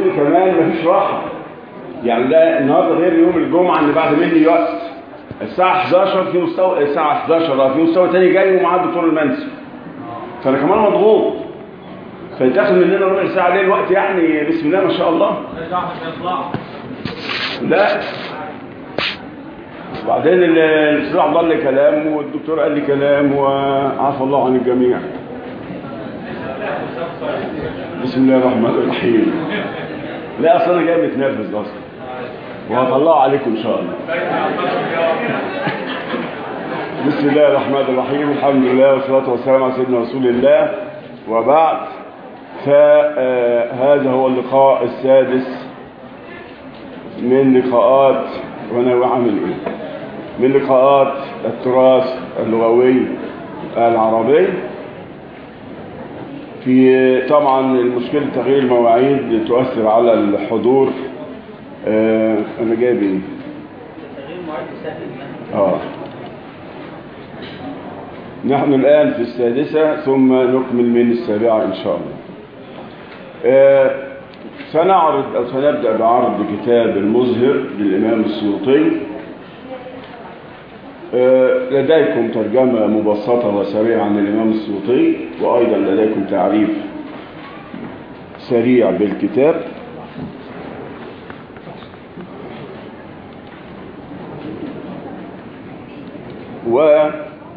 كمان مفيش راحة يعني ده النهارده غير يوم الجمعة اللي بعد مني وقت الساعة 11 في مستوى الساعة 11 اه في مستوى تاني جاي ومعاه الدكتور المنسي فأنا كمان مضغوط فيتاخد مننا ربع ساعة ليه الوقت يعني بسم الله ما شاء الله لا وبعدين ال- الاستاذ عبد الله لي كلام والدكتور قال لي كلام وعفى الله عن الجميع بسم الله الرحمن الرحيم لا اصل انا جاي متنرفز اصلا وهطلعه عليكم ان شاء الله بسم الله الرحمن الرحيم الحمد لله والصلاه والسلام على سيدنا رسول الله وبعد فهذا هو اللقاء السادس من لقاءات وانا بعمل ايه من لقاءات التراث اللغوي العربي في طبعا المشكلة تغيير المواعيد تؤثر على الحضور آه انا جايب ايه اه نحن الآن في السادسة ثم نكمل من السابعة إن شاء الله آه سنعرض أو سنبدأ بعرض كتاب المزهر للإمام السيوطي آه لديكم ترجمة مبسطة وسريعة عن الإمام السيوطي وأيضا لديكم تعريف سريع بالكتاب و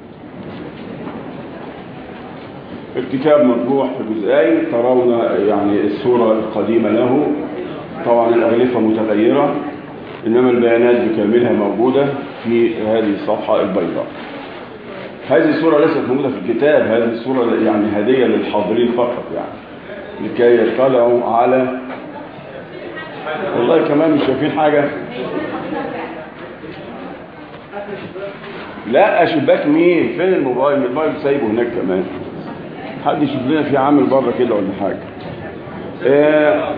الكتاب مطبوع في جزئين ترون يعني الصورة القديمة له طبعا الأغلفة متغيرة إنما البيانات بكاملها موجودة في هذه الصفحة البيضاء هذه الصورة ليست موجودة في الكتاب هذه الصورة يعني هدية للحاضرين فقط يعني لكي يطلعوا على والله كمان مش شايفين حاجة لا شباك مين فين الموبايل الموبايل سايبه هناك كمان حد يشوف لنا في عامل بره كده ولا حاجه آه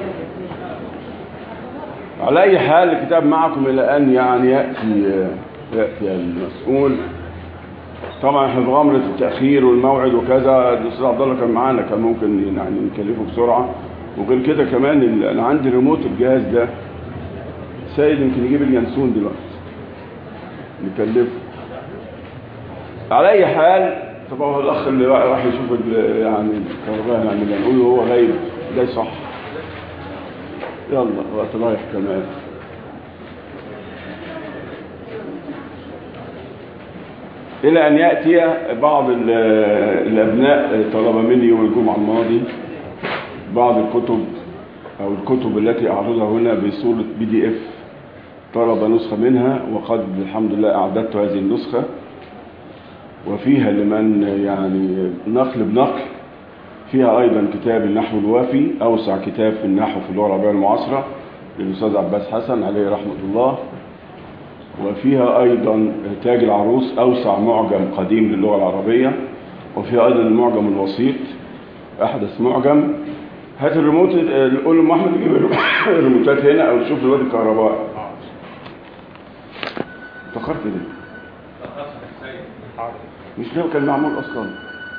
على اي حال الكتاب معكم الى ان يعني ياتي آه ياتي المسؤول طبعا احنا في غمره التاخير والموعد وكذا الاستاذ عبد الله كان معانا كان ممكن يعني نكلفه بسرعه وغير كده كمان ال- انا عندي ريموت الجهاز ده سيد يمكن يجيب اليانسون دلوقتي نكلفه على اي حال طب هو الاخ اللي راح يشوف ال- يعني الكهرباء هنعمل نقول له هو غايب ده صح يلا وقت رايح كمان الى ان ياتي بعض ال- الابناء طلب مني يوم الجمعه الماضي بعض الكتب او الكتب التي اعرضها هنا بصوره بي دي اف طلب نسخه منها وقد الحمد لله اعددت هذه النسخه وفيها لمن يعني نقل بنقل فيها أيضا كتاب النحو الوافي أوسع كتاب في النحو في اللغة العربية المعاصرة للأستاذ عباس حسن عليه رحمة الله وفيها أيضا تاج العروس أوسع معجم قديم للغة العربية وفيها أيضا المعجم الوسيط أحدث معجم هات الريموت آه، قول لأم أحمد يجيب الريموتات هنا أو تشوف الواد الكهرباء اتأخرت ليه؟ مش ده كان معمول اصلا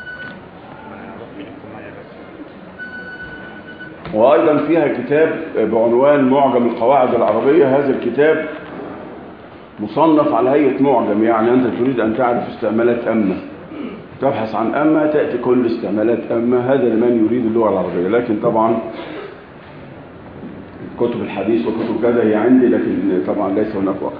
وايضا فيها كتاب بعنوان معجم القواعد العربية هذا الكتاب مصنف على هيئة معجم يعني انت تريد ان تعرف استعمالات اما تبحث عن اما تأتي كل استعمالات اما هذا لمن يريد اللغة العربية لكن طبعا كتب الحديث وكتب كذا هي عندي لكن طبعا ليس هناك وقت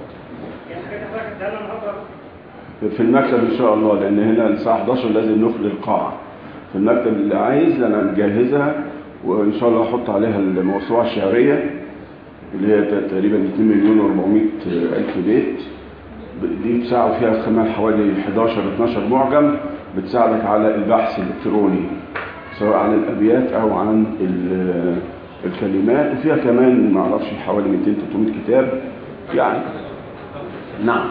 في المكتب ان شاء الله لان هنا الساعه 11 لازم ندخل القاعه في المكتب اللي عايز انا مجهزها وان شاء الله احط عليها الموسوعه الشعريه اللي هي تقريبا 2 مليون و400 الف بيت دي بتساعد فيها كمان حوالي 11 12 معجم بتساعدك على البحث الالكتروني سواء عن الابيات او عن ال- الكلمات وفيها كمان ما اعرفش حوالي 200 300 كتاب يعني نعم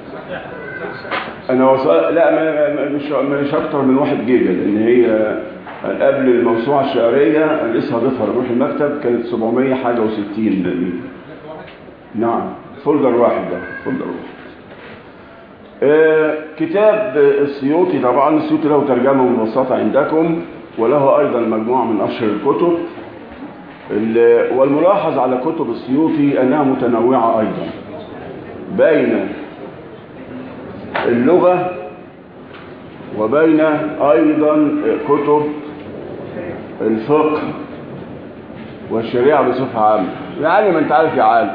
انا وصل لا ما- ما- مش مش اكتر من واحد جيجا لان هي قبل الموسوعه الشعريه أنا لسه هضيفها لروح المكتب كانت 700 حاجه و60 نعم فولدر واحد ده فولدر واحد آه، كتاب السيوطي طبعا السيوطي له ترجمه مبسطه عندكم وله ايضا مجموعه من اشهر الكتب ال- والملاحظ على كتب السيوطي أنها متنوعة أيضا بين اللغة وبين أيضا كتب الفقه والشريعة بصفة عامة يعني ما انت عارف يا عالم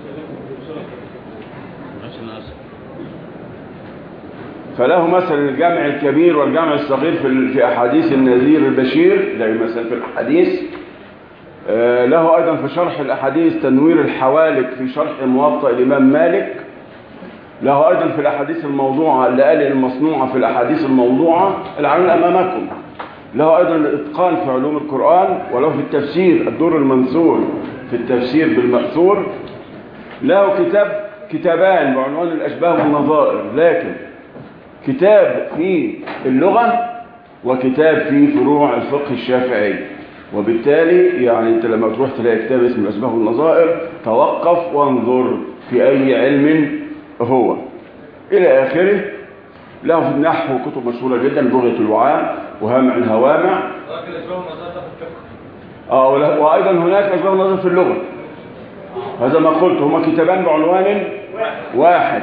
فله مثلا الجامع الكبير والجامع الصغير في ال- في أحاديث النذير البشير ده مثلا في الأحاديث آه، له أيضا في شرح الأحاديث تنوير الحوالك في شرح موطأ الإمام مالك له أيضا في الأحاديث الموضوعة اللي قال المصنوعة في الأحاديث الموضوعة العنون أمامكم له أيضا الإتقان في علوم القرآن وله في التفسير الدور المنثور في التفسير بالمأثور له كتاب كتابان بعنوان الأشباه والنظائر لكن كتاب في اللغة وكتاب في فروع الفقه الشافعي وبالتالي يعني انت لما تروح تلاقي كتاب اسمه الأشباه والنظائر توقف وانظر في أي علم هو إلى آخره له في النحو كتب مشهورة جدا بغية الوعاء وهامع الهوامع لكن الاسبوع المزاد ده في الفقه آه ولا- وأيضا هناك أشباه النظر في اللغة هذا ما قلت هما كتابان بعنوان واحد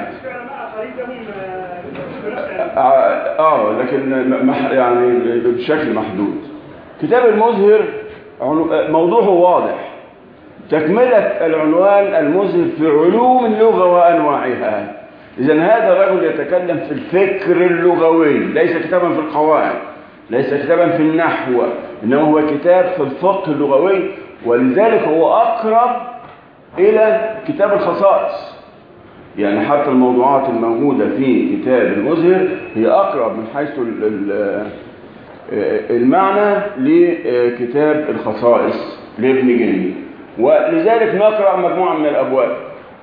آه, آه لكن م- مح يعني بشكل محدود كتاب المزهر عنو- آه، موضوعه واضح تكملة العنوان المزهر في علوم اللغة وأنواعها إذا هذا الرجل يتكلم في الفكر اللغوي ليس كتابا في القواعد ليس كتابا في النحو إنما هو كتاب في الفقه اللغوي ولذلك هو أقرب إلى كتاب الخصائص يعني حتى الموضوعات الموجودة في كتاب المزهر هي أقرب من حيث ال- ال- المعنى لكتاب الخصائص لابن جني ولذلك نقرأ مجموعة من الأبواب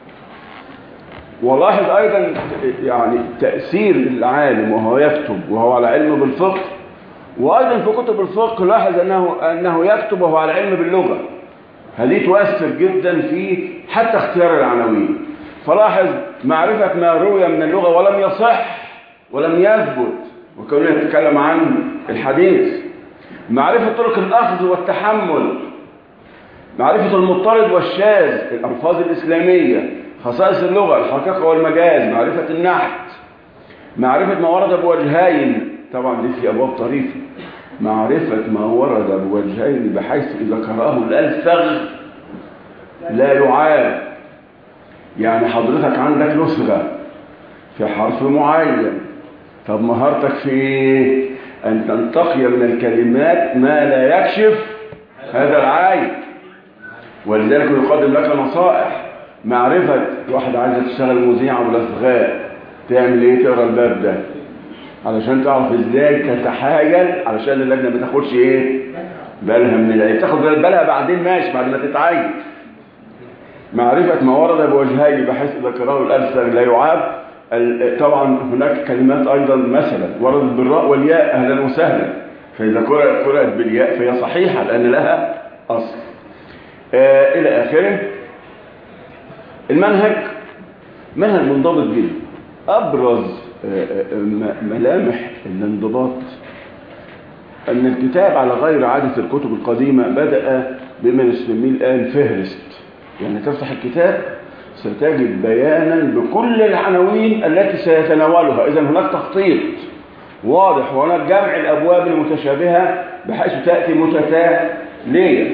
ولاحظ أيضا يعني تأثير العالم وهو يكتب وهو على علم بالفقه وأيضا في كتب الفقه لاحظ أنه, أنه يكتب وهو على علم باللغة هذه تؤثر جدا في حتى اختيار العناوين فلاحظ معرفة ما روي من اللغة ولم يصح ولم يثبت وكونه يتكلم عن الحديث معرفة طرق الأخذ والتحمل معرفة المضطرد والشاذ الألفاظ الإسلامية خصائص اللغة الحقيقة والمجاز معرفة النحت معرفة ما ورد بوجهين طبعا دي في أبواب طريفة معرفة ما ورد بوجهين بحيث إذا قرأه الألفغ لا يعاب يعني حضرتك عندك نسخة في حرف معين طب مهارتك في إيه؟ أن تنتقي من الكلمات ما لا يكشف هذا العيب ولذلك يقدم لك نصائح معرفة واحد عايزة تشتغل مذيعة بالأصغاء تعمل ايه تقرا الباب ده علشان تعرف ازاي تتحايل علشان اللجنة ما تاخدش ايه بالها من العيب تاخد بالها بعدين ماشي بعد ما تتعين معرفة ما ورد بوجهين بحيث إذا قرأه الألسر لا يعاب ال- طبعا هناك كلمات أيضا مثلا وردت بالراء والياء أهلا وسهلا فإذا قرأت قرأت بالياء فهي صحيحة لأن لها أصل آه إلى آخره المنهج منهج منضبط جدا أبرز آه، آه، م- ملامح الانضباط أن الكتاب على غير عادة الكتب القديمة بدأ بما نسميه الآن فهرست يعني تفتح الكتاب ستجد بيانا بكل العناوين التي سيتناولها إذا هناك تخطيط واضح وهناك جمع الأبواب المتشابهة بحيث تأتي متتالية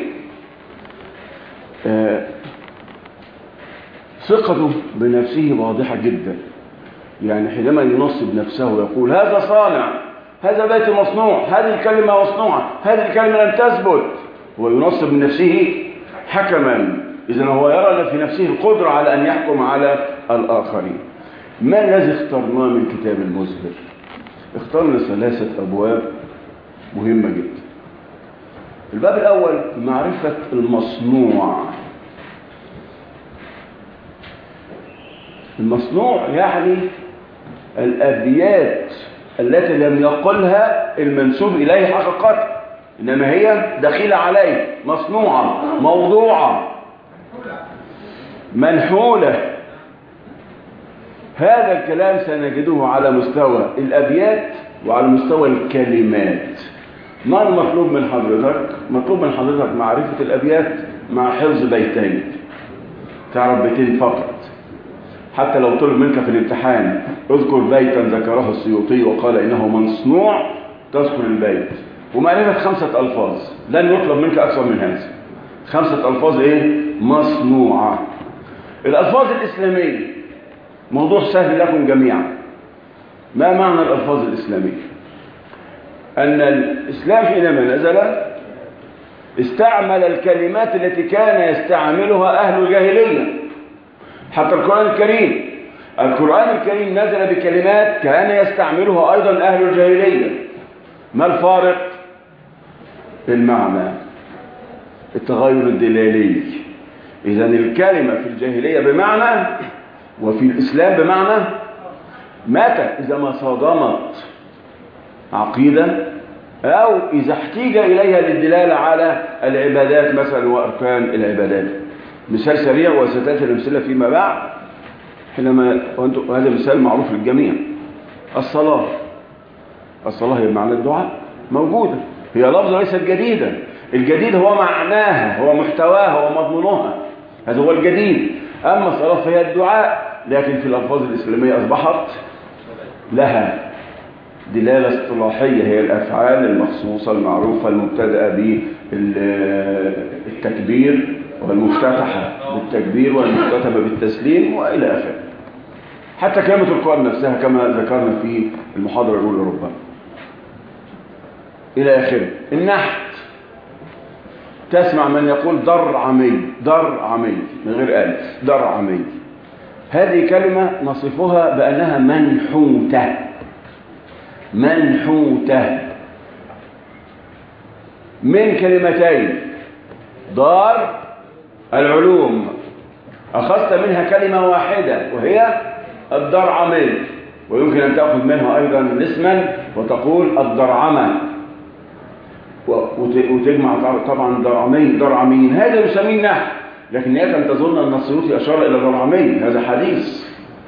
آه، ثقته بنفسه واضحة جدا يعني حينما ينصب نفسه ويقول هذا صانع هذا بيت مصنوع هذه الكلمة مصنوعة هذه الكلمة لم تثبت وينصب من نفسه حكما إذا هو يرى في نفسه القدرة على أن يحكم على الآخرين ما الذي اخترناه من كتاب المزهر اخترنا ثلاثة أبواب مهمة جدا الباب الأول معرفة المصنوع المصنوع يعني الأبيات التي لم يقلها المنسوب إليه حقيقة إنما هي دخيلة عليه مصنوعة موضوعة منحولة هذا الكلام سنجده على مستوى الأبيات وعلى مستوى الكلمات ما المطلوب من حضرتك؟ مطلوب من حضرتك معرفة الأبيات مع حفظ بيتين تعرف بيتين فقط حتى لو طلب منك في الامتحان اذكر بيتا ذكره السيوطي وقال انه مصنوع تذكر البيت ومعرفة خمسة ألفاظ لن يطلب منك أكثر من هذا خمسة ألفاظ إيه؟ مصنوعة الألفاظ الإسلامية موضوع سهل لكم جميعا ما معنى الألفاظ الإسلامية؟ أن الإسلام حينما نزل استعمل الكلمات التي كان يستعملها أهل الجاهلية حتى القرآن الكريم القرآن الكريم نزل بكلمات كان يستعملها أيضا أهل الجاهلية ما الفارق؟ المعنى التغير الدلالي إذا الكلمة في الجاهلية بمعنى وفي الإسلام بمعنى متى إذا ما صادمت عقيدة أو إذا احتيج إليها للدلالة على العبادات مثلا وأركان العبادات مثال سريع وستأتي الأمثلة فيما بعد حينما وهذا مثال معروف للجميع الصلاة الصلاة هي معنى الدعاء موجودة هي لفظة ليست جديدة الجديد هو معناها هو محتواها هو مضمونها هذا هو الجديد أما الصلاة فهي الدعاء لكن في الألفاظ الإسلامية أصبحت لها دلالة اصطلاحية هي الأفعال المخصوصة المعروفة المبتدأة بالتكبير والمفتتحة بالتكبير والمختتمة بالتسليم وإلى آخره حتى كلمة القرآن نفسها كما ذكرنا في المحاضرة الأولى ربما إلى آخره النحت تسمع من يقول در عمي در عمي من غير ألف در عمي هذه كلمة نصفها بأنها منحوتة منحوتة من كلمتين دار العلوم أخذت منها كلمة واحدة وهي الدرعمي ويمكن أن تأخذ منها أيضا اسما وتقول الدرعمة وتجمع طبعا درعمي درعمين هذا يسميه نحو لكن إياك أن تظن أن السيوطي أشار إلى درعمي هذا حديث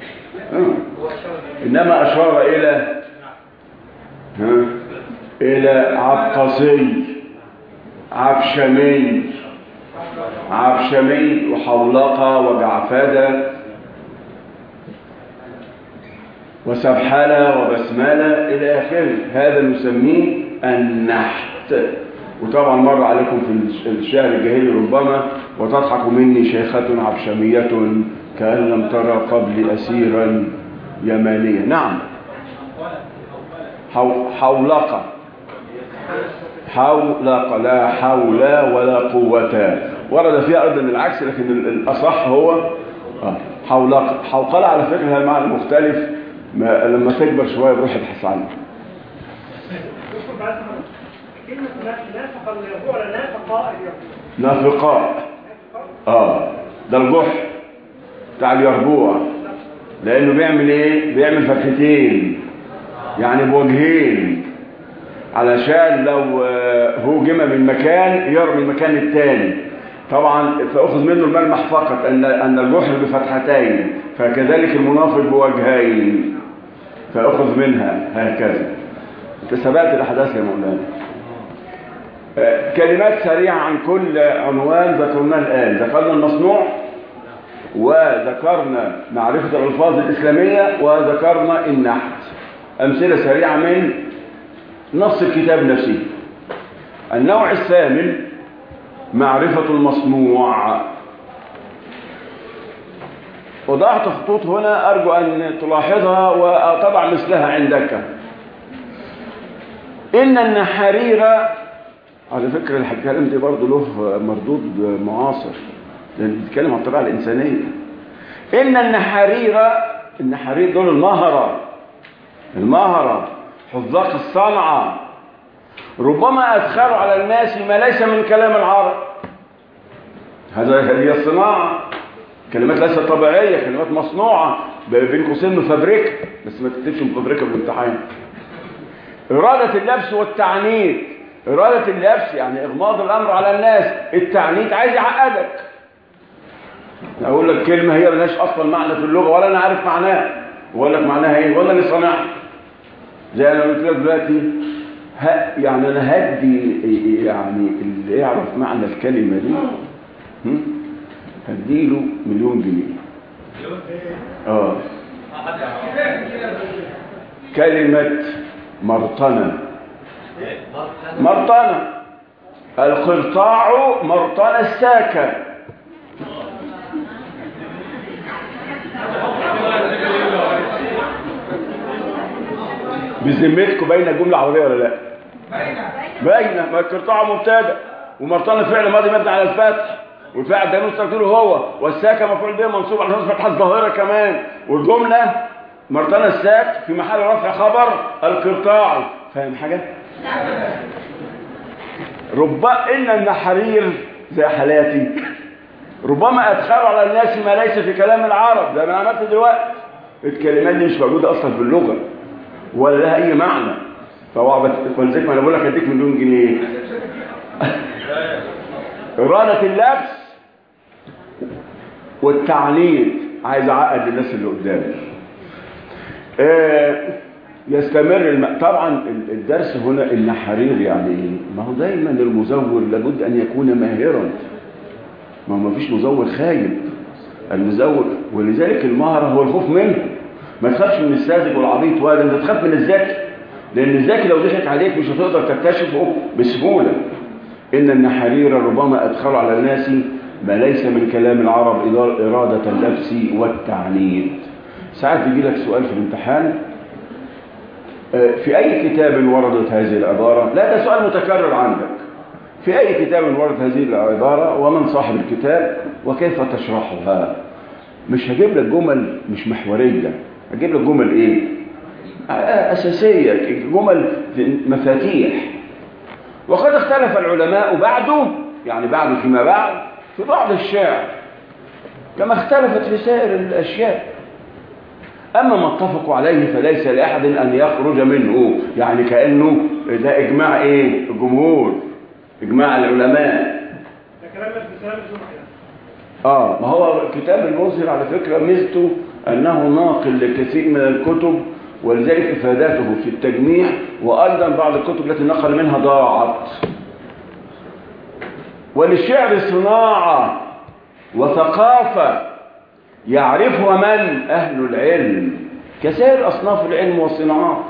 إنما أشار إلى ها إلى عبقسي عبشمي عبشمي وحولقة وجعفدة وسبحلة وبسملة إلى آخره هذا نسميه النحت وطبعا مر عليكم في الشهر الجاهلي ربما وتضحك مني شيخة عبشمية كأن لم ترى قبل أسيرا يمانيا نعم حولقة حولقة لا حول ولا قوة ورد فيها أيضا العكس لكن الأصح هو حولقة حوقلة على فكرة هذا المعنى مختلف ما لما تكبر شوية بروح ابحث عنه كلمة نافق اليربوع ولا نافقاء اليربوع نافقاء اه ده الجح بتاع اليربوع لانه بيعمل ايه بيعمل فتحتين يعني بوجهين علشان لو هوجم من مكان يرمي المكان الثاني طبعا فاخذ منه الملمح فقط ان ان الجحر بفتحتين فكذلك المنافق بوجهين فاخذ منها هكذا انت سبقت الاحداث يا مولانا كلمات سريعة عن كل عنوان ذكرناه الآن ذكرنا المصنوع وذكرنا معرفة الألفاظ الإسلامية وذكرنا النحت أمثلة سريعة من نص الكتاب نفسه النوع الثامن معرفة المصنوع وضعت خطوط هنا أرجو أن تلاحظها وأطبع مثلها عندك إن النحارير على فكرة الكلام دي برضه له مردود معاصر لأن بيتكلم عن الطبيعة الإنسانية إن النحارير النحارير دول المهرة المهرة حذاق الصنعة ربما أدخلوا على الناس ما ليس من كلام العرب هذا هي الصناعة كلمات ليست طبيعية كلمات مصنوعة بين قوسين مفبركة بس ما تكتبش مفبركة في الامتحان إرادة اللبس والتعنيت إرادة اللبس يعني إغماض الأمر على الناس التعنيت عايز يعقدك أقول لك كلمة هي ملهاش أصلا معنى في اللغة ولا أنا عارف معناها وأقول لك معناها إيه ولا أنا صنعها زي أنا قلت لك دلوقتي ها يعني أنا هدي يعني اللي يعرف معنى الكلمة دي هم؟ هديله مليون جنيه اه كلمة مرطنة مرطنة القرطاع مرطنة الساكة بذمتكم باينه الجمله عربيه ولا لا باينه ما القرطاع مبتدا ومرطنه فعل ماضي مبني على الفتح والفاعل ده مستقبله هو والساكه مفعول به منصوب على اساس فتحه الظاهره كمان والجمله مرطنه الساك في محل رفع خبر القرطاع فاهم حاجه رب ان النحرير زي حالاتي ربما ادخلوا على الناس ما ليس في كلام العرب زي ما أنا عملت دلوقتي الكلمات دي مش موجوده اصلا في اللغه ولا لها اي معنى فهو ولذلك ما انا بقول لك اديك مليون جنيه اراده اللبس والتعنيد عايز اعقد الناس اللي قدامي آه، يستمر الم... طبعا ال- الدرس هنا النحرير يعني ايه ما هو دايما المزور لابد ان يكون ماهرا ما هو ما فيش مزور خايب المزور ولذلك المهرة هو الخوف منه ما تخافش من الساذج والعبيط ولا انت تخاف من الذكي لان الذكي لو ضحك عليك مش هتقدر تكتشفه بسهولة ان النحرير ربما ادخل على الناس ما ليس من كلام العرب إدار- إرادة اللبس والتعنيد ساعات يجي لك سؤال في الامتحان آه، في أي كتاب وردت هذه العبارة لا ده سؤال متكرر عندك في أي كتاب وردت هذه العبارة ومن صاحب الكتاب وكيف تشرحها مش هجيب لك جمل مش محورية هجيب لك جمل ايه آه، أساسية جمل مفاتيح وقد اختلف العلماء بعده يعني بعد فيما بعد في بعض الشعر كما اختلفت في سائر الأشياء أما ما اتفقوا عليه فليس لأحد أن يخرج منه يعني كأنه ده إجماع إيه الجمهور إجماع العلماء ده كلام ابن سلام الجمعة يعني آه ما هو كتاب المظهر على فكرة ميزته أنه ناقل لكثير من الكتب ولذلك إفاداته في التجميع وأيضا بعض الكتب التي نقل منها ضاعت وللشعر صناعة وثقافة يعرفها من أهل العلم كسائر أصناف العلم والصناعات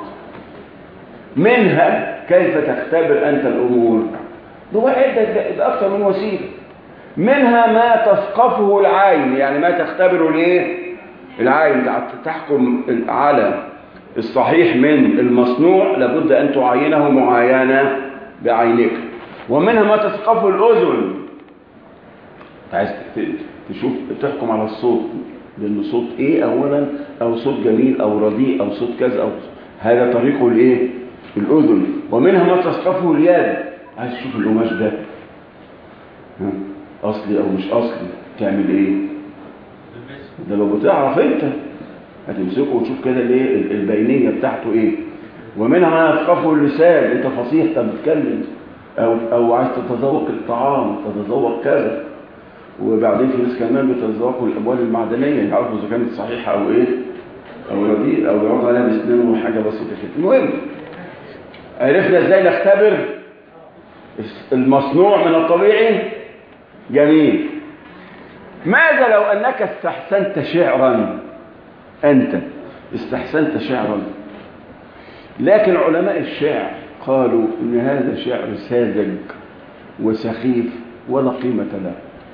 منها كيف تختبر أنت الأمور ده عدة بأكثر من وسيلة منها ما تثقفه العين يعني ما تختبره الايه العين تحكم على الصحيح من المصنوع لابد أن تعينه معاينة بعينك ومنها ما تثقفه الأذن عايز تشوف تحكم على الصوت لأنه صوت إيه أولا أو صوت جميل أو رديء أو صوت كذا أو هذا طريقه الإيه الأذن ومنها ما تثقفه اليد عايز تشوف القماش ده ها؟ أصلي أو مش أصلي تعمل إيه ده لو بتعرف أنت هتمسكه وتشوف كده الايه البينية بتاعته ايه ومنها ما يثقفه اللسان انت فصيح انت بتتكلم او او عايز تتذوق الطعام تتذوق كذا وبعدين في ناس كمان بيتذوقوا الاموال المعدنيه يعرفوا اذا كانت صحيحه او ايه او رديء او يقعد عليها بسنانه وحاجه بسيطه كده المهم عرفنا ازاي نختبر المصنوع من الطبيعي جميل ماذا لو انك استحسنت شعرا أنت استحسنت شعرا لكن علماء الشعر قالوا إن هذا شعر ساذج وسخيف ولا قيمة له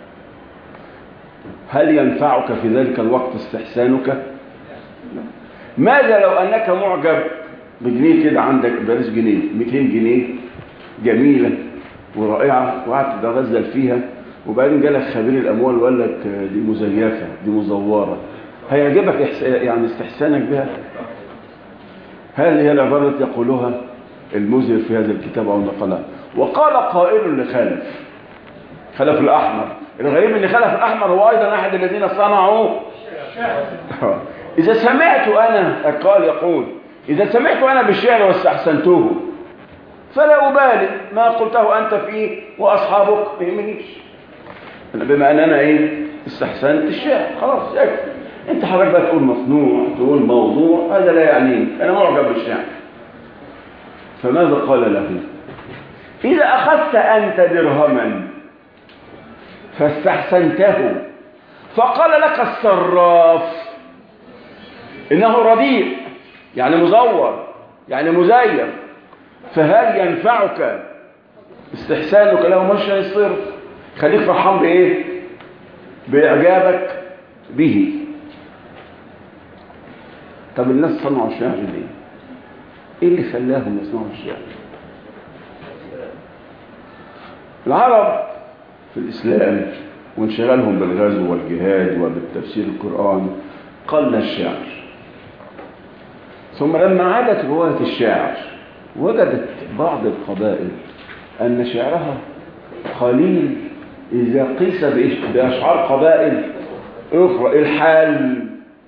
هل ينفعك في ذلك الوقت استحسانك لا. ماذا لو أنك معجب بجنيه كده عندك بلاش جنيه 200 جنيه جميلة ورائعة وقعدت تتغزل فيها وبعدين جالك خبير الأموال وقال لك دي مزيفة دي مزورة هيعجبك إحس... يعني استحسانك بها هذه هي العبارة التي يقولها المزهر في هذا الكتاب أو نقلها وقال قائل لخلف خلف الأحمر الغريب أن خلف الأحمر هو أيضا أحد الذين صنعوا إذا سمعت أنا قال يقول إذا سمعت أنا بالشعر واستحسنته فلا أبالي ما قلته أنت فيه وأصحابك ما يهمنيش بما أن أنا إيه استحسنت الشعر خلاص يكفي انت حضرتك بقى تقول مصنوع تقول موضوع هذا لا يعنيني انا معجب بالشعر فماذا قال له اذا اخذت انت درهما فاستحسنته فقال لك الصراف إنه رديء يعني مزور يعني مزيف فهل ينفعك استحسانك له مش الصرف خليك فرحان بإيه بإعجابك به طب الناس صنعوا الشعر ليه ايه اللي خلاهم يصنعوا الشعر العرب في الإسلام وانشغالهم بالغزو والجهاد وبالتفسير القرآن قل الشعر ثم لما عادت رواية الشعر وجدت بعض القبائل أن شعرها قليل إذا قيس بإش- بأشعار قبائل أخرى الحال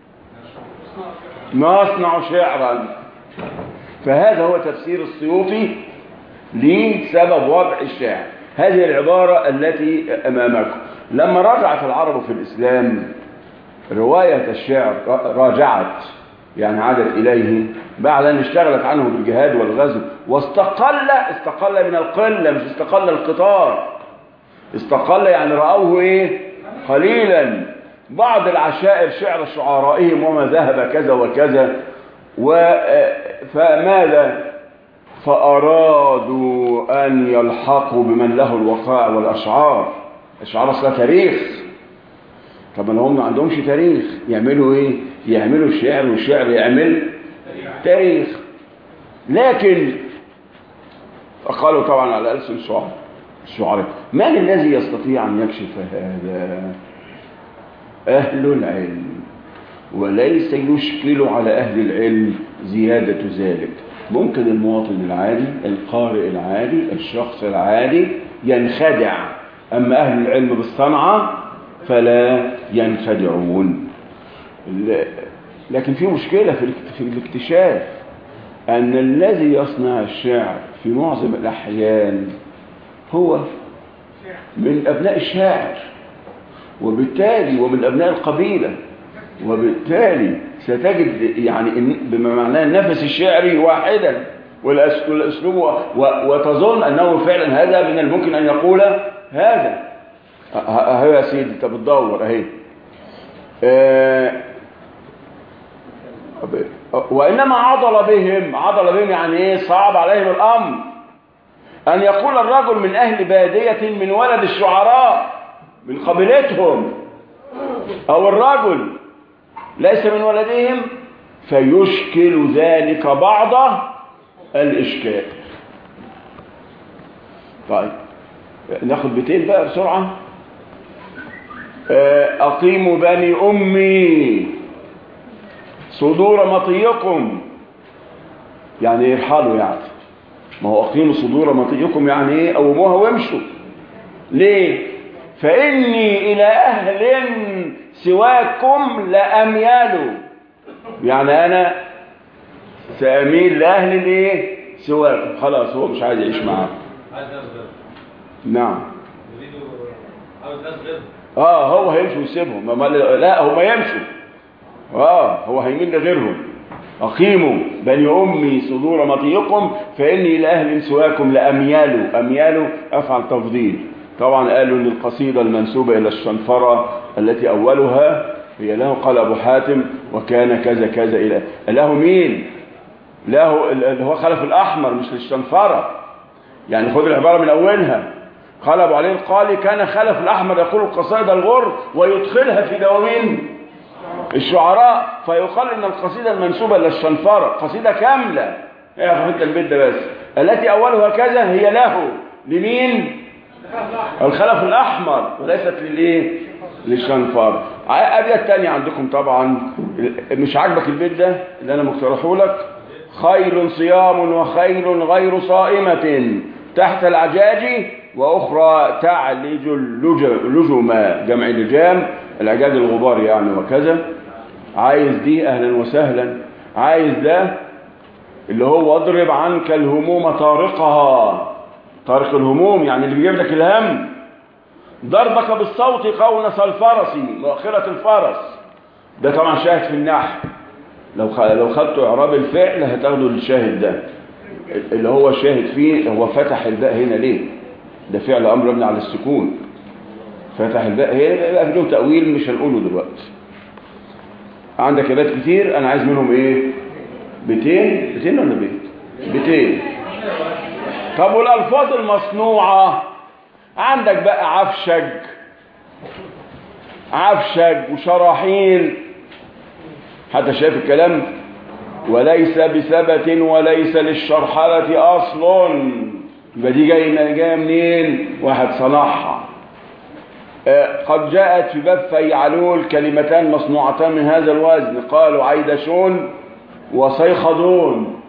نصنع شعرا فهذا هو تفسير السيوطي لسبب وضع الشعر هذه العبارة التي أمامكم لما رجعت العرب في الإسلام رواية الشعر راجعت يعني عادت إليه بعد أن اشتغلت عنه بالجهاد والغزو واستقل استقل من القلة مش استقل القطار استقل يعني رأوه إيه قليلا بعض العشائر شعر شعرائهم وما ذهب كذا وكذا و فماذا فأرادوا أن يلحقوا بمن له الوقائع والأشعار الأشعار أصلها تاريخ طب ما هم ما عندهمش تاريخ يعملوا ايه يعملوا الشعر والشعر يعمل تاريخ لكن قالوا طبعا على ألسن الشعراء الشعراء من الذي يستطيع أن يكشف هذا أهل العلم وليس يشكل على أهل العلم زيادة ذلك ممكن المواطن العادي القارئ العادي الشخص العادي ينخدع أما أهل العلم بالصنعة فلا ينخدعون ل- لكن في مشكلة في الاكت- في الاكتشاف أن الذي يصنع الشعر في معظم الأحيان هو من أبناء الشاعر وبالتالي ومن أبناء القبيلة وبالتالي ستجد يعني إن- بما معناه النفس الشعري واحدا والأس- والأسلوب و- و- وتظن أنه فعلا هذا من الممكن أن يقول هذا اهو يا سيدي انت بتدور اهي آه، وانما عضل بهم عضل بهم يعني ايه صعب عليهم الامر ان يقول الرجل من اهل باديه من ولد الشعراء من قبيلتهم او الرجل ليس من ولدهم فيشكل ذلك بعض الاشكال طيب ناخد بيتين بقى بسرعه أقيموا بني أمي صدور مطيكم يعني ارحلوا يعني ما هو أقيموا صدور مطيكم يعني إيه قوموها وامشوا ليه فإني إلى أهل سواكم لأميال يعني أنا سأميل لأهل الإيه سواكم خلاص هو مش عايز يعيش معاكم عايز ناس غير نعم يريد عاوز ناس غير اه هو هيمشي ويسيبهم ما- ما- لا هم يمشوا اه هو هيميل لغيرهم اقيموا بني امي صدور مطيكم فاني الى اهل سواكم لاميال اميال افعل تفضيل طبعا قالوا ان القصيده المنسوبه الى الشنفره التي اولها هي له قال ابو حاتم وكان كذا كذا الى له مين له اللي هو خلف الاحمر مش للشنفره يعني خد العباره من اولها قال ابو علي القالي كان خلف الاحمر يقول القصائد الغر ويدخلها في دواوين الشعراء فيقال ان القصيده المنسوبه للشنفره قصيده كامله اعرف انت البيت ده بس التي اولها كذا هي له لمين الخلف الاحمر وليست للايه للشنفره ابيات الثانيه عندكم طبعا مش عاجبك البيت ده اللي انا مقترحه لك خيل صيام وخيل غير صائمه تحت العجاج واخرى تعلج اللج- اللجما جمع لجام العجاج الغبار يعني وكذا عايز دي اهلا وسهلا عايز ده اللي هو اضرب عنك الهموم طارقها طارق الهموم يعني اللي بيجيب لك الهم ضربك بالصوت قونس الفرس مؤخرة الفرس ده طبعا شاهد في النحو لو خ... لو خدتوا اعراب الفعل هتاخدوا الشاهد ده اللي هو شاهد فيه هو فتح الباء هنا ليه ده فعل امر مبني على السكون فتح الباب هي بقى له تأويل مش هنقوله دلوقتي عندك آيات كتير أنا عايز منهم إيه بيتين بيتين ولا بيت بيتين طب والألفاظ المصنوعة عندك بقى عفشج عفشج وشراحيل حتى شايف الكلام وليس بثبت وليس للشرحلة أصل يبقى دي جايه جايه منين واحد صنعها آه، قد جاءت في باب فيعلول كلمتان مصنوعتان من هذا الوزن قالوا عيدشون وصيخدون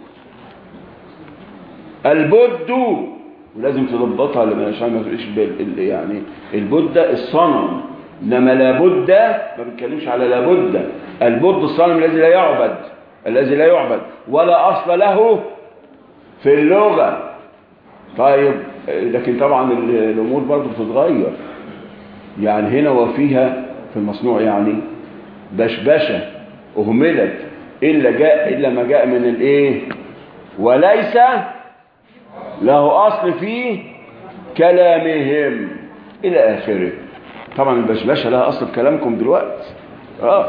البد ولازم تضبطها لما عشان ما تبقاش بال- ال- يعني البد الصنم انما لابد ما بنتكلمش على لابد البد الصنم الذي لا يعبد الذي لا يعبد ولا اصل له في اللغه طيب لكن طبعا ال- الامور برضه بتتغير يعني هنا وفيها في المصنوع يعني بشبشه اهملت الا جاء الا ما جاء من الايه وليس له اصل في كلامهم الى اخره طبعا البشبشه لها اصل في كلامكم دلوقتي اه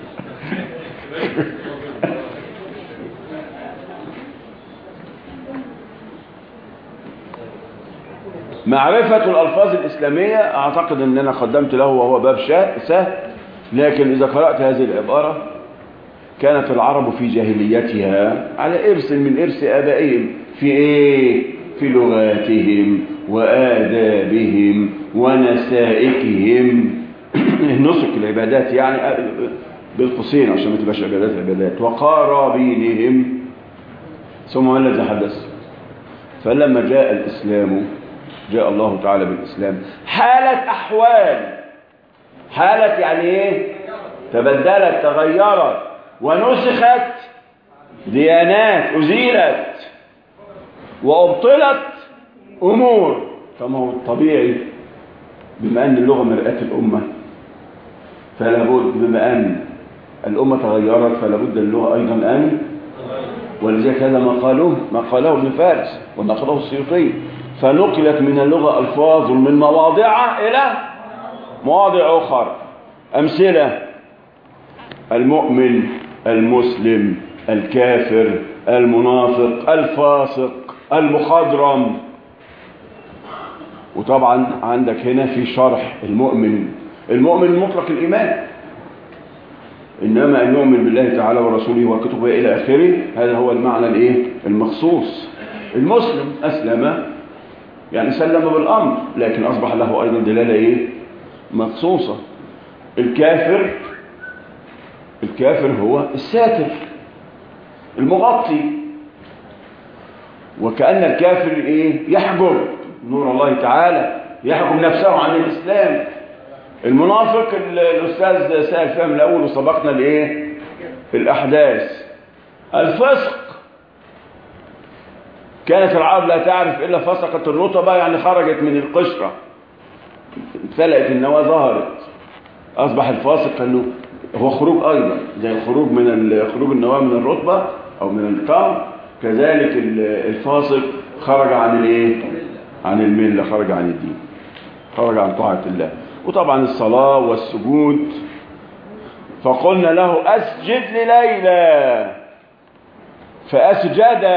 معرفة الألفاظ الإسلامية أعتقد أن أنا قدمت له وهو باب شا- سهل لكن إذا قرأت هذه العبارة كانت العرب في جاهليتها على إرث من إرث آبائهم في إيه؟ في لغاتهم وآدابهم ونسائكهم نسك العبادات يعني بالقصين عشان ما تبقاش عبادات عبادات وقرابينهم ثم ما الذي حدث فلما جاء الإسلام جاء الله تعالى بالإسلام حالة أحوال حالة يعني إيه تبدلت تغيرت ونسخت ديانات أزيلت وأبطلت أمور فما هو الطبيعي بما أن اللغة مرآة الأمة فلا بد بما أن الأمة تغيرت فلا بد اللغة أيضا أن ولذلك هذا ما قالوه ما قاله ابن فارس ونقله السيوطي فنقلت من اللغة ألفاظ من مواضع إلى مواضع أخرى أمثلة المؤمن المسلم الكافر المنافق الفاسق المخضرم وطبعا عندك هنا في شرح المؤمن المؤمن مطلق الإيمان إنما أن يؤمن بالله تعالى ورسوله وكتبه إلى آخره هذا هو المعنى الإيه؟ المخصوص المسلم أسلم يعني سلم بالأمر لكن أصبح له أيضا دلالة إيه؟ مخصوصة الكافر الكافر هو الساتر المغطي وكأن الكافر إيه؟ يحجب نور الله تعالى يحجب نفسه عن الإسلام المنافق ال- الأستاذ سائل فهم الأول وسبقنا الإيه؟ الأحداث الفسق كانت العرب لا تعرف إلا فسقت الرطبة يعني خرجت من القشرة امتلأت النواة ظهرت أصبح الفاسق أنه هو خروج أيضا زي الخروج من ال- خروج النواة من الرطبة أو من التمر كذلك ال- الفاسق خرج عن الإيه؟ عن الملة خرج عن الدين خرج عن طاعة الله وطبعا الصلاة والسجود فقلنا له أسجد لليلى فأسجد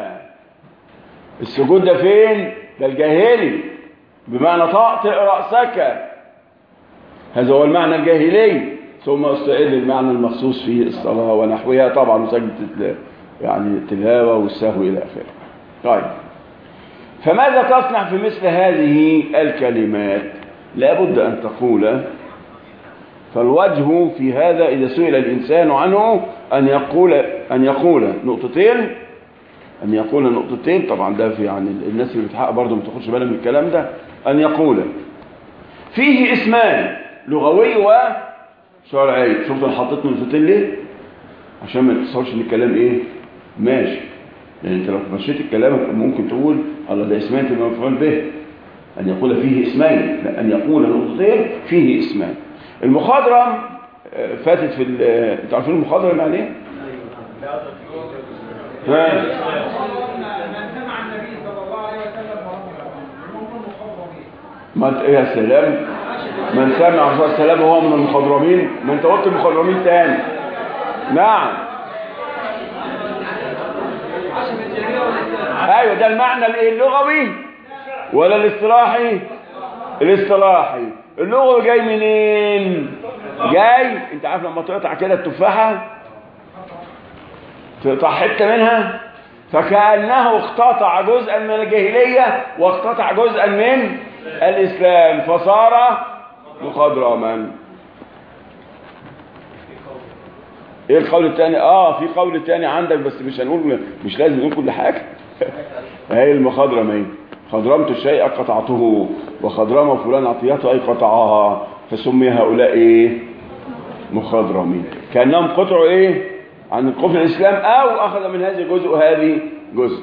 السجود ده فين ده الجاهلي بمعنى طأطئ رأسك هذا هو المعنى الجاهلي ثم استعيد المعنى المخصوص في الصلاة ونحوها طبعا وسجدة ال- يعني التلاوة والسهو إلى آخره طيب فماذا تصنع في مثل هذه الكلمات لابد أن تقول فالوجه في هذا إذا سئل الإنسان عنه أن يقول أن يقول نقطتين أن يقول نقطتين طبعا ده في يعني الناس اللي بتحقق برضه ما تاخدش بالها من الكلام ده أن يقول فيه اسمان لغوي وشرعي شفت انا حطيت نقطتين ليه عشان ما تتصورش ان الكلام ايه ماشي يعني انت لو مشيت الكلام ممكن تقول الله ده اسمان تبقى مفعول به ان يقول فيه اسمين لا ان يقول نقطتين فيه اسمان المخاضرم آه، فاتت في ال- آه، انتوا عارفين المخاضرم يعني ايه ها من سمع النبي صلى الله عليه وسلم ورمى ممكن مخاطبه به ما ت- يا سلام من سمع الرسول صلى الله عليه وسلم وهو من المخضرمين ما انت قلت المخضرمين تاني نعم ايوه ده المعنى الايه اللغوي ولا الاصطلاحي الاصطلاحي اللغوي جاي منين جاي انت عارف لما تقطع كده التفاحه تقطع حته منها فكانه اقتطع جزءا من الجاهليه واقتطع جزءا من الاسلام فصار مخضرما ايه القول الثاني اه في قول تاني عندك بس مش هنقول مش لازم نقول كل حاجه هي المخضرم ايه خضرمت الشيء قطعته وخضرم فلان عطيته اي قطعها فسمي هؤلاء ايه مخضرمين كانهم قطعوا ايه عن الكفر الاسلام او اخذ من هذه جزء وهذه جزء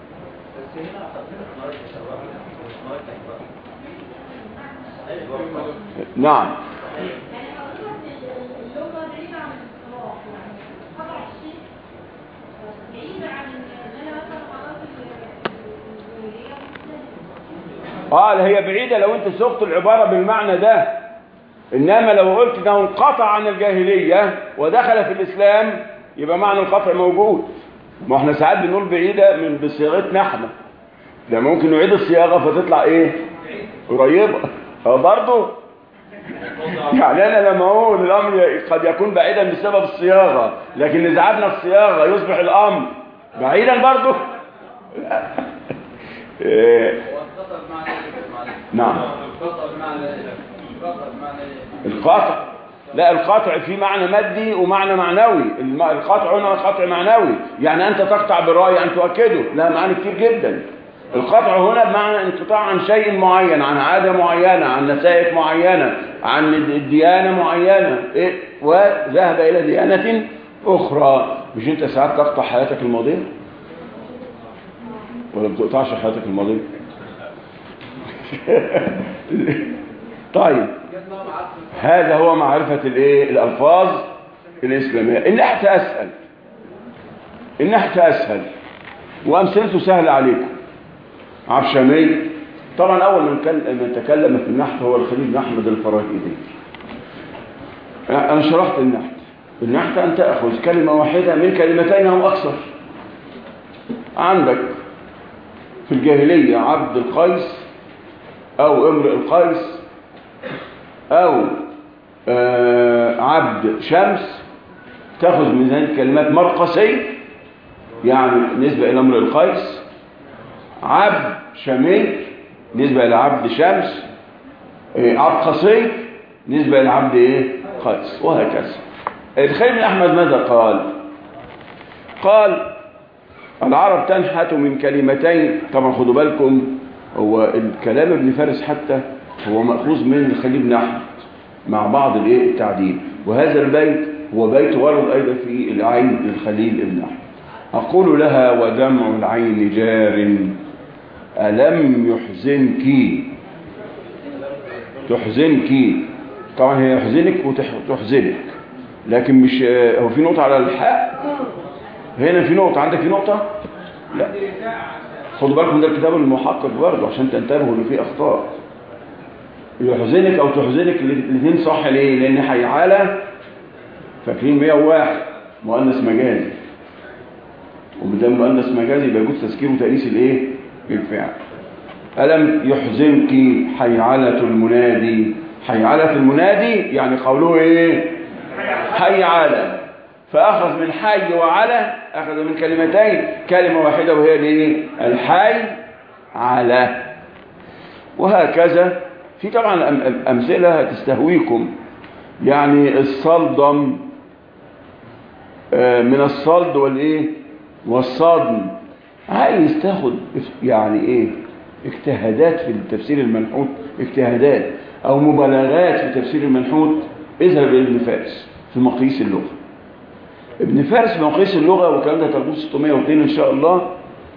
نعم اللغة بعيدة عن الاصطلاح يعني قطع الشيء بعيدة عن ان انا مثلا خلاص الجاهلية اه لا هي بعيدة لو انت سقت العبارة بالمعنى ده انما لو قلت انه انقطع عن الجاهلية ودخل في الاسلام يبقى معنى القطع موجود ما احنا ساعات بنقول بعيدة من بصيغتنا احنا ده ممكن نعيد الصياغة فتطلع ايه قريبة اه برضه يعني انا لما اقول الامر قد يكون بعيدا بسبب الصياغة لكن اذا عدنا الصياغة يصبح الامر بعيدا برضه إيه، واتصل بمعنى ايه معلش نعم اتصل بمعنى ايه اتصل بمعنى ايه القطع لا القطع في معنى مادي ومعنى معنوي الم- القطع هنا قطع معنوي يعني أنت تقطع برأي أن تؤكده لها معاني كتير جدا القطع هنا بمعنى انقطاع عن شيء معين عن عادة معينة عن نسائق معينة عن الديانة معينة إيه؟ وذهب إلى ديانة أخرى مش أنت ساعات تقطع حياتك الماضية ولا بتقطعش حياتك الماضية طيب هذا هو معرفة الايه الألفاظ الإسلامية النحت أسهل النحت أسهل وأمثلته سهلة عليكم عبشمي طبعا أول من, كان من تكلم في النحت هو الخليل بن أحمد الفراهيدي أنا شرحت النحت النحت أن تأخذ كلمة واحدة من كلمتين أو أكثر عندك في الجاهلية عبد القيس أو امرئ القيس أو آه عبد شمس تأخذ من هذه الكلمات مرقسي يعني نسبة إلى امرئ القيس عبد شمي نسبة إلى عبد شمس آه عبد قصي نسبة إلى عبد إيه؟ قيس وهكذا الخليل بن أحمد ماذا قال قال العرب تنحت من كلمتين طبعا خدوا بالكم هو الكلام ابن فارس حتى هو مأخوذ من الخليل بن أحمد مع بعض الايه التعديل وهذا البيت هو بيت ورد أيضا في العين الخليل بن أحمد أقول لها ودمع العين جار ألم يحزنك تحزنك طبعا هي يحزنك وتحزنك لكن مش هو في نقطة على الحاء هنا في نقطة عندك في نقطة لا خدوا بالكم ده الكتاب المحقق برضه عشان تنتبهوا ان في اخطاء يحزنك او تحزنك الاثنين صح ليه لان حيعالة فاكرين 101 مؤنث مجازي ومدام مؤنث مجازي يبقى يجوز تذكير وتأنيث الايه بالفعل ألم يحزنك حيعلة المنادي حيعلة المنادي يعني قوله ايه حيعلة فأخذ من حي وعلى أخذ من كلمتين كلمة واحدة وهي الايه الحي على وهكذا في طبعا أمثلة تستهويكم يعني الصلدم من الصلد والايه والصدم عايز تاخد يعني ايه اجتهادات في التفسير المنحوت اجتهادات او مبالغات في تفسير المنحوت اذهب الى ابن فارس في مقاييس اللغه ابن فارس في مقاييس اللغه والكلام ده ترجمه 602 ان شاء الله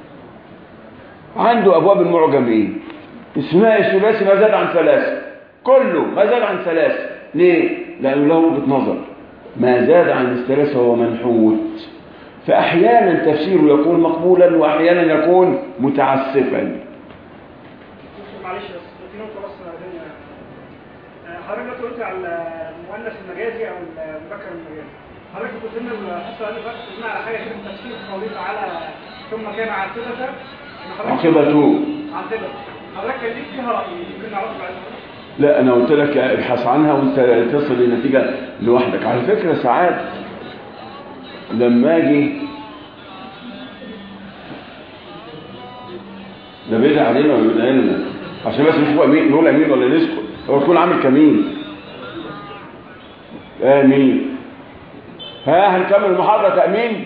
عنده ابواب المعجم ايه اسماء الثلاثي ما زاد عن ثلاثه كله ما زاد عن ثلاثه ليه لانه له وجهه نظر ما زاد عن الثلاثه هو منحوت فاحيانا تفسيره يكون مقبولا واحيانا يكون متعسفا معلش بس في نقطة بس عايزين قلت على المؤنث المجازي او المذكر المجازي حضرتك كنت قلنا الحصه اللي فاتت قلنا على حاجه كده في تفسير قوله تعالى ثم كان عاقبه إن حضرتك- عاقبته عاقبه حضرتك كان ليك فيها راي ممكن نعرفه بعد لا انا قلت لك ابحث عنها وانت تصل لنتيجه لوحدك على فكره ساعات لما اجي ده بيدعي علينا ولا بيدعي لنا عشان بس نشوف امين نقول امين ولا نسكت هو تكون عامل كمين امين ها هنكمل المحاضره تامين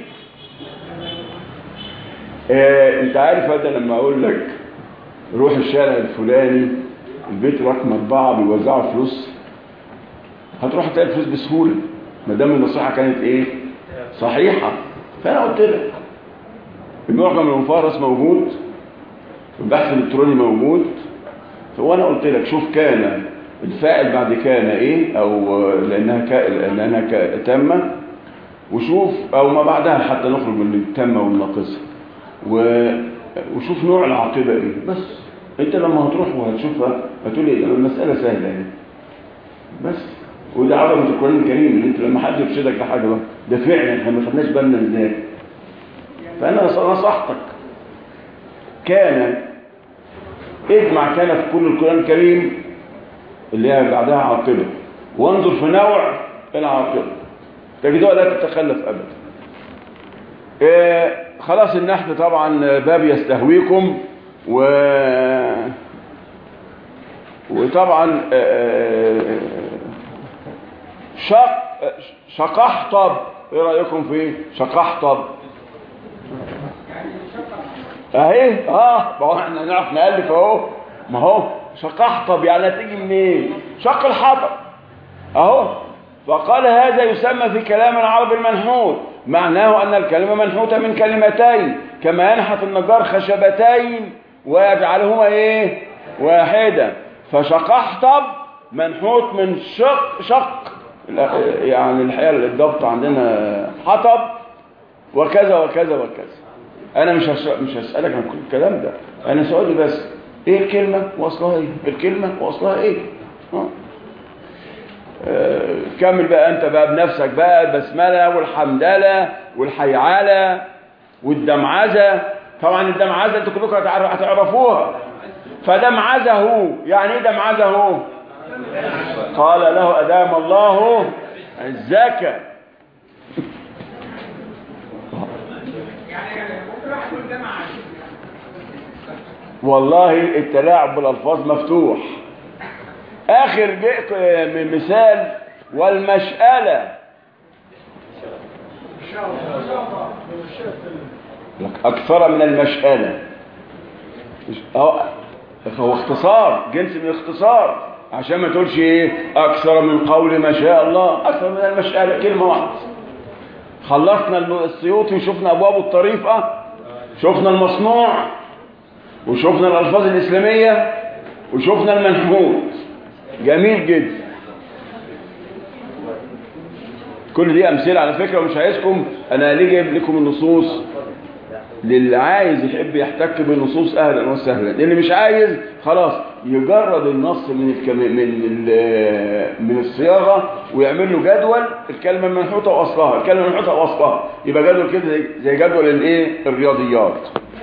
آه انت عارف هذا لما اقول لك روح الشارع الفلاني البيت رقم أربعة بيوزعوا فلوس هتروح تلاقي الفلوس بسهولة ما دام النصيحة كانت إيه؟ صحيحة فأنا قلت لك المعجم المفارس موجود والبحث الإلكتروني موجود وأنا قلت لك شوف كان الفاعل بعد كان إيه أو لأنها كا لأنها كا تامة وشوف أو ما بعدها حتى نخرج من التامة والناقصة و... وشوف نوع العاقبة إيه بس انت لما هتروح وهتشوفها هتقول ايه ده المسألة سهلة يعني بس وده عظمة القرآن الكريم ان انت لما حد يرشدك لحاجة بقى ده فعلا احنا ما خدناش بالنا من ذلك فانا نصحتك كان اجمع كان في كل القرآن الكريم اللي هي بعدها عاقبة وانظر في نوع العاقبة تجدها لا تتخلف ابدا إيه خلاص النحل طبعا باب يستهويكم و وطبعا آه، شق شقحطب ايه رايكم في شقحطب اهي اه ما هو احنا نعرف نالف اهو ما هو شقحطب يعني هتيجي منين شق الحطب اهو فقال هذا يسمى في كلام العرب المنحوت معناه أن الكلمة منحوتة من كلمتين كما ينحت النجار خشبتين ويجعلهما إيه واحدة فشقحطب منحوت من شق شق يعني الحقيقة الضبط عندنا حطب وكذا وكذا وكذا أنا مش هش... مش هسألك عن كل الكلام ده أنا سؤالي بس إيه الكلمة وأصلها إيه الكلمة وأصلها إيه آه. آه، كمل بقى انت بقى بنفسك بقى البسمله والحمدله والحيعله والدمعزه طبعا الدمعزه انتوا كلكم هتعر- هتعرفوها فدمعزه يعني ايه دمعزه قال له ادام الله الزكاه يعني ممكن واحد يقول ده مع والله التلاعب بالالفاظ مفتوح اخر جئت من مثال والمشألة ان شاء الله لك اكثر من المشألة هو هو اختصار جنس من الاختصار عشان ما تقولش ايه اكثر من قول ما شاء الله اكثر من المشألة كلمة واحدة خلصنا السيوطي وشفنا ابواب الطريقة شفنا المصنوع وشفنا الالفاظ الاسلامية وشفنا المنحوت جميل جدا كل دي امثله على فكره ومش عايزكم انا ليه جايب لكم النصوص للي عايز يحب يحتك بالنصوص اهلا وسهلا اللي مش عايز خلاص يجرد النص من الكم... من ال... من الصياغه ويعمل له جدول الكلمه المنحوته واصلها الكلمه المنحوته واصلها يبقى جدول كده زي- زي جدول الايه الرياضيات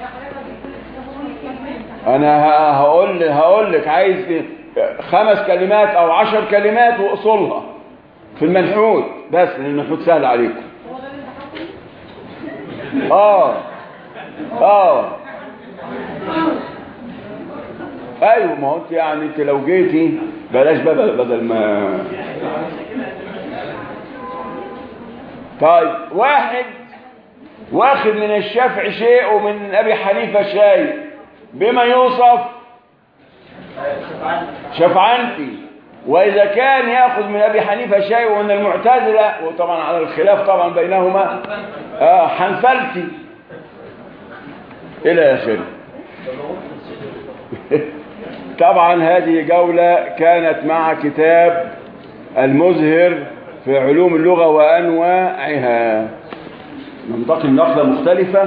انا ه- هقول هقول لك عايز خمس كلمات او عشر كلمات واصولها في المنحوت بس لان المنحوت سهل عليكم هو ده اللي انت حاطه اه اه ايوه ما هو انت يعني انت لو جيتي بلاش بدل بدل ما طيب واحد واخد من الشافعي شيء ومن ابي حنيفه شيء بما يوصف شفعنتي واذا كان ياخذ من ابي حنيفه شيء ومن المعتزله وطبعا على الخلاف طبعا بينهما اه حنفلتي الى اخره طبعا هذه جولة كانت مع كتاب المزهر في علوم اللغة وأنواعها ننتقل نقلة مختلفة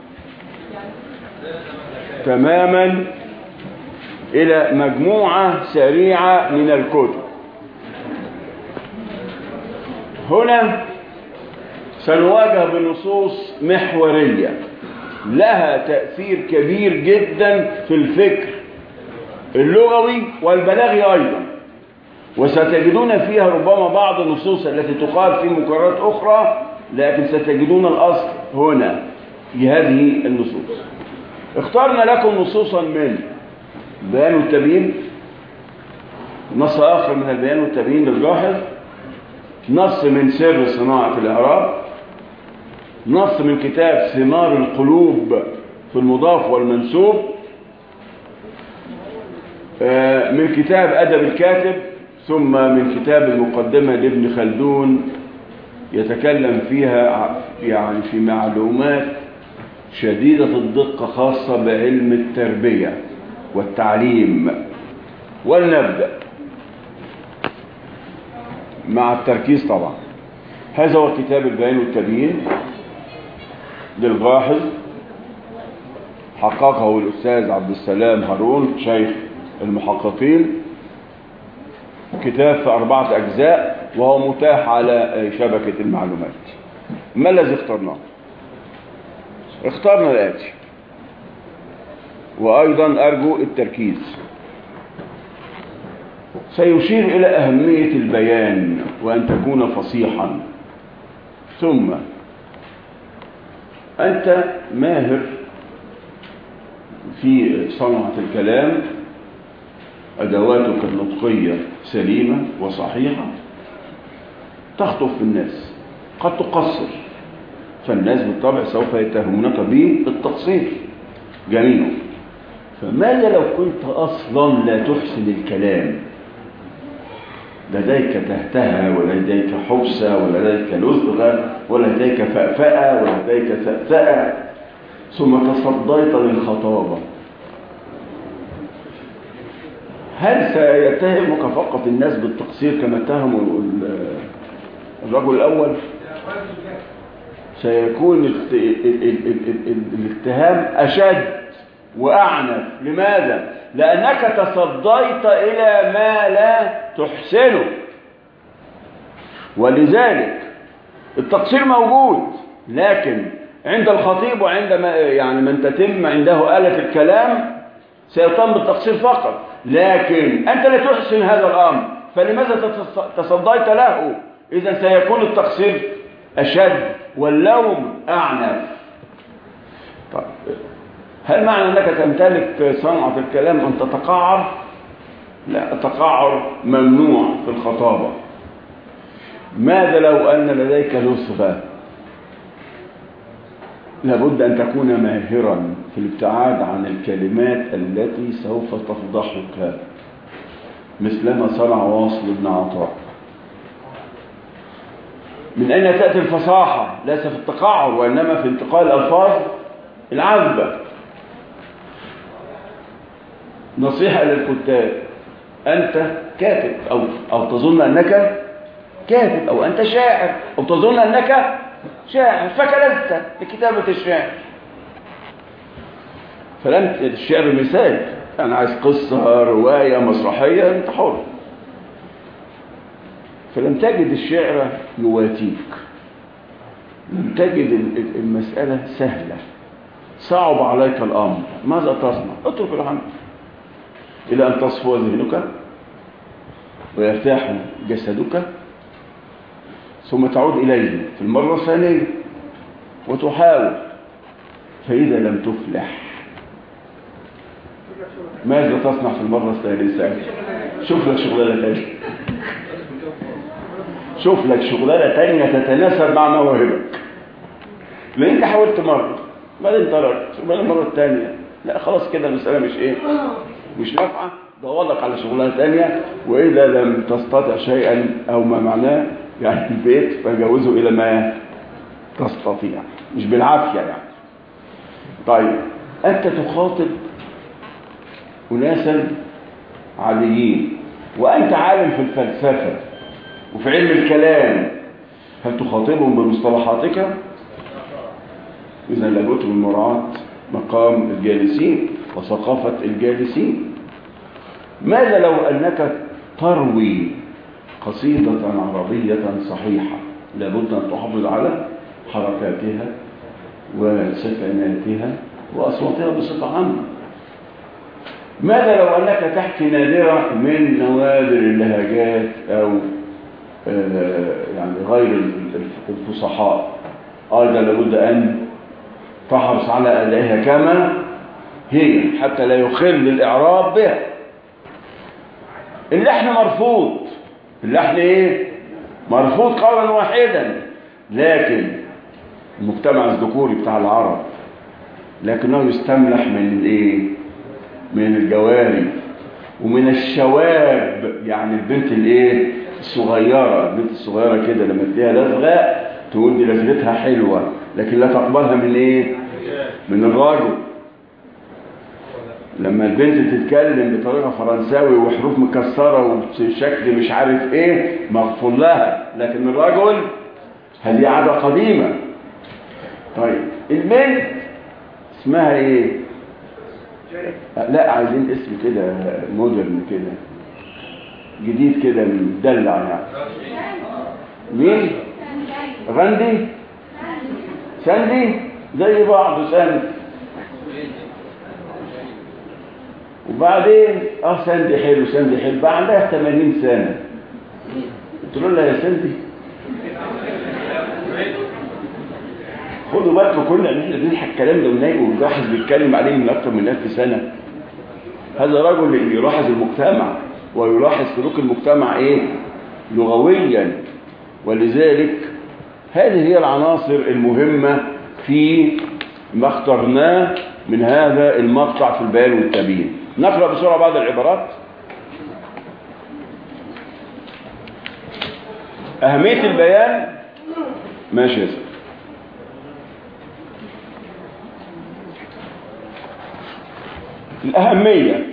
تماما إلى مجموعة سريعة من الكتب هنا سنواجه بنصوص محورية لها تأثير كبير جدا في الفكر اللغوي والبلاغي أيضا وستجدون فيها ربما بعض النصوص التي تقال في مقررات أخرى لكن ستجدون الأصل هنا في هذه النصوص اخترنا لكم نصوصا من بيان والتبيين نص آخر من البيان والتبيين للجاحظ نص من سر صناعة الإعراب نص من كتاب ثمار القلوب في المضاف والمنسوب آه، من كتاب أدب الكاتب ثم من كتاب المقدمة لابن خلدون يتكلم فيها ع- يعني في معلومات شديدة الدقة خاصة بعلم التربية والتعليم ولنبدأ مع التركيز طبعا هذا هو كتاب البيان والتبيين للغاحظ حققه الأستاذ عبد السلام هارون شيخ المحققين كتاب في أربعة أجزاء وهو متاح على شبكة المعلومات ما الذي اخترناه اخترنا الآتي وأيضا أرجو التركيز سيشير إلى أهمية البيان وأن تكون فصيحا ثم أنت ماهر في صنعة الكلام أدواتك النطقية سليمة وصحيحة تخطف في الناس قد تقصر فالناس بالطبع سوف يتهمونك بالتقصير جميل فماذا لو كنت أصلا لا تحسن الكلام لديك تهتهى ولديك حبسة ولديك لزغة ولديك فأفأة ولديك سأسأة ثم تصديت للخطابة هل سيتهمك فقط الناس بالتقصير كما اتهموا ال- الرجل الأول سيكون الت- ال- ال- ال- ال- ال- الاتهام أشد وأعنف لماذا؟ لأنك تصديت إلى ما لا تحسنه ولذلك التقصير موجود لكن عند الخطيب وعند ما يعني من تتم عنده آلة الكلام سيتم بالتقصير فقط لكن أنت لا تحسن هذا الأمر فلماذا تتص- تصديت له إذا سيكون التقصير أشد واللوم أعنف طيب هل معنى أنك تمتلك صنعة الكلام أن تتقعر لا التقعر ممنوع في الخطابة ماذا لو أن لديك لصغة لابد أن تكون ماهرا في الابتعاد عن الكلمات التي سوف تفضحك مثلما صنع واصل بن عطاء من أين تأتي الفصاحة ليس في التقعر وإنما في انتقال الألفاظ العذبة نصيحة للكتاب أنت كاتب أو, أو تظن أنك كاتب أو أنت شاعر أو تظن أنك شاعر فكلست لكتابة الشعر فلم الشعر مثال أنا عايز قصة رواية مسرحية أنت حر فلم تجد الشعر يواتيك لم تجد ال- ال- المسألة سهلة صعب عليك الأمر ماذا تصنع؟ اترك العمل إلى أن تصفو ذهنك ويرتاح جسدك ثم تعود إليه في المرة الثانية وتحاول فإذا لم تفلح ماذا تصنع في المرة الثالثة شوف لك شغلانة تانية شوف لك شغلانة تانية تتناسب مع مواهبك لأن انت حاولت مرة بعدين تركت وبعدين المرة الثانية لا خلاص كده المسألة مش ايه مش نافعة دور لك على شغلانة تانية وإذا لم تستطع شيئا أو ما معناه يعني البيت فجوزه إلى ما تستطيع مش بالعافية يعني طيب أنت تخاطب أناسا عاديين وأنت عالم في الفلسفة وفي علم الكلام هل تخاطبهم بمصطلحاتك إذا لابد من مراعاة مقام الجالسين وثقافة الجالسين ماذا لو أنك تروي قصيدة عربية صحيحة لابد أن تحافظ على حركاتها وسكناتها وأصواتها بصفة عامة ماذا لو أنك تحكي نادرة من نوادر اللهجات أو آه، يعني غير الفصحاء أيضا لابد أن تحرص على أدائها كما هي حتى لا يخل الإعراب بها اللحن مرفوض اللحن إيه؟ مرفوض قولا واحدا لكن المجتمع الذكوري بتاع العرب لكنه يستملح من الايه من الجواري ومن الشواب يعني البنت الايه الصغيره البنت الصغيره كده لما تلاقيها لزغه تقول دي لزغتها حلوه لكن لا تقبلها من ايه من الراجل لما البنت تتكلم بطريقه فرنساوي وحروف مكسره وبشكل مش عارف ايه مغفور لها لكن الرجل هذه عاده قديمه طيب البنت اسمها ايه لا عايزين اسم كده مودرن كده جديد كده مدلع يعني مين غاندي ساندي زي بعض ساندي وبعدين اه ساندي حلو ساندي حلو بقى عندها 80 سنه قلت له لها يا ساندي خدوا بالكم كل ان احنا بنضحك الكلام ده ونلاقي والواحد بيتكلم عليه من اكثر من 1000 سنه هذا رجل يلاحظ المجتمع ويلاحظ سلوك المجتمع ايه لغويا ولذلك هذه هي العناصر المهمه في ما اخترناه من هذا المقطع في البيان والتبيين نقرا بسرعه بعض العبارات اهميه البيان ماشي يا سيدي الأهمية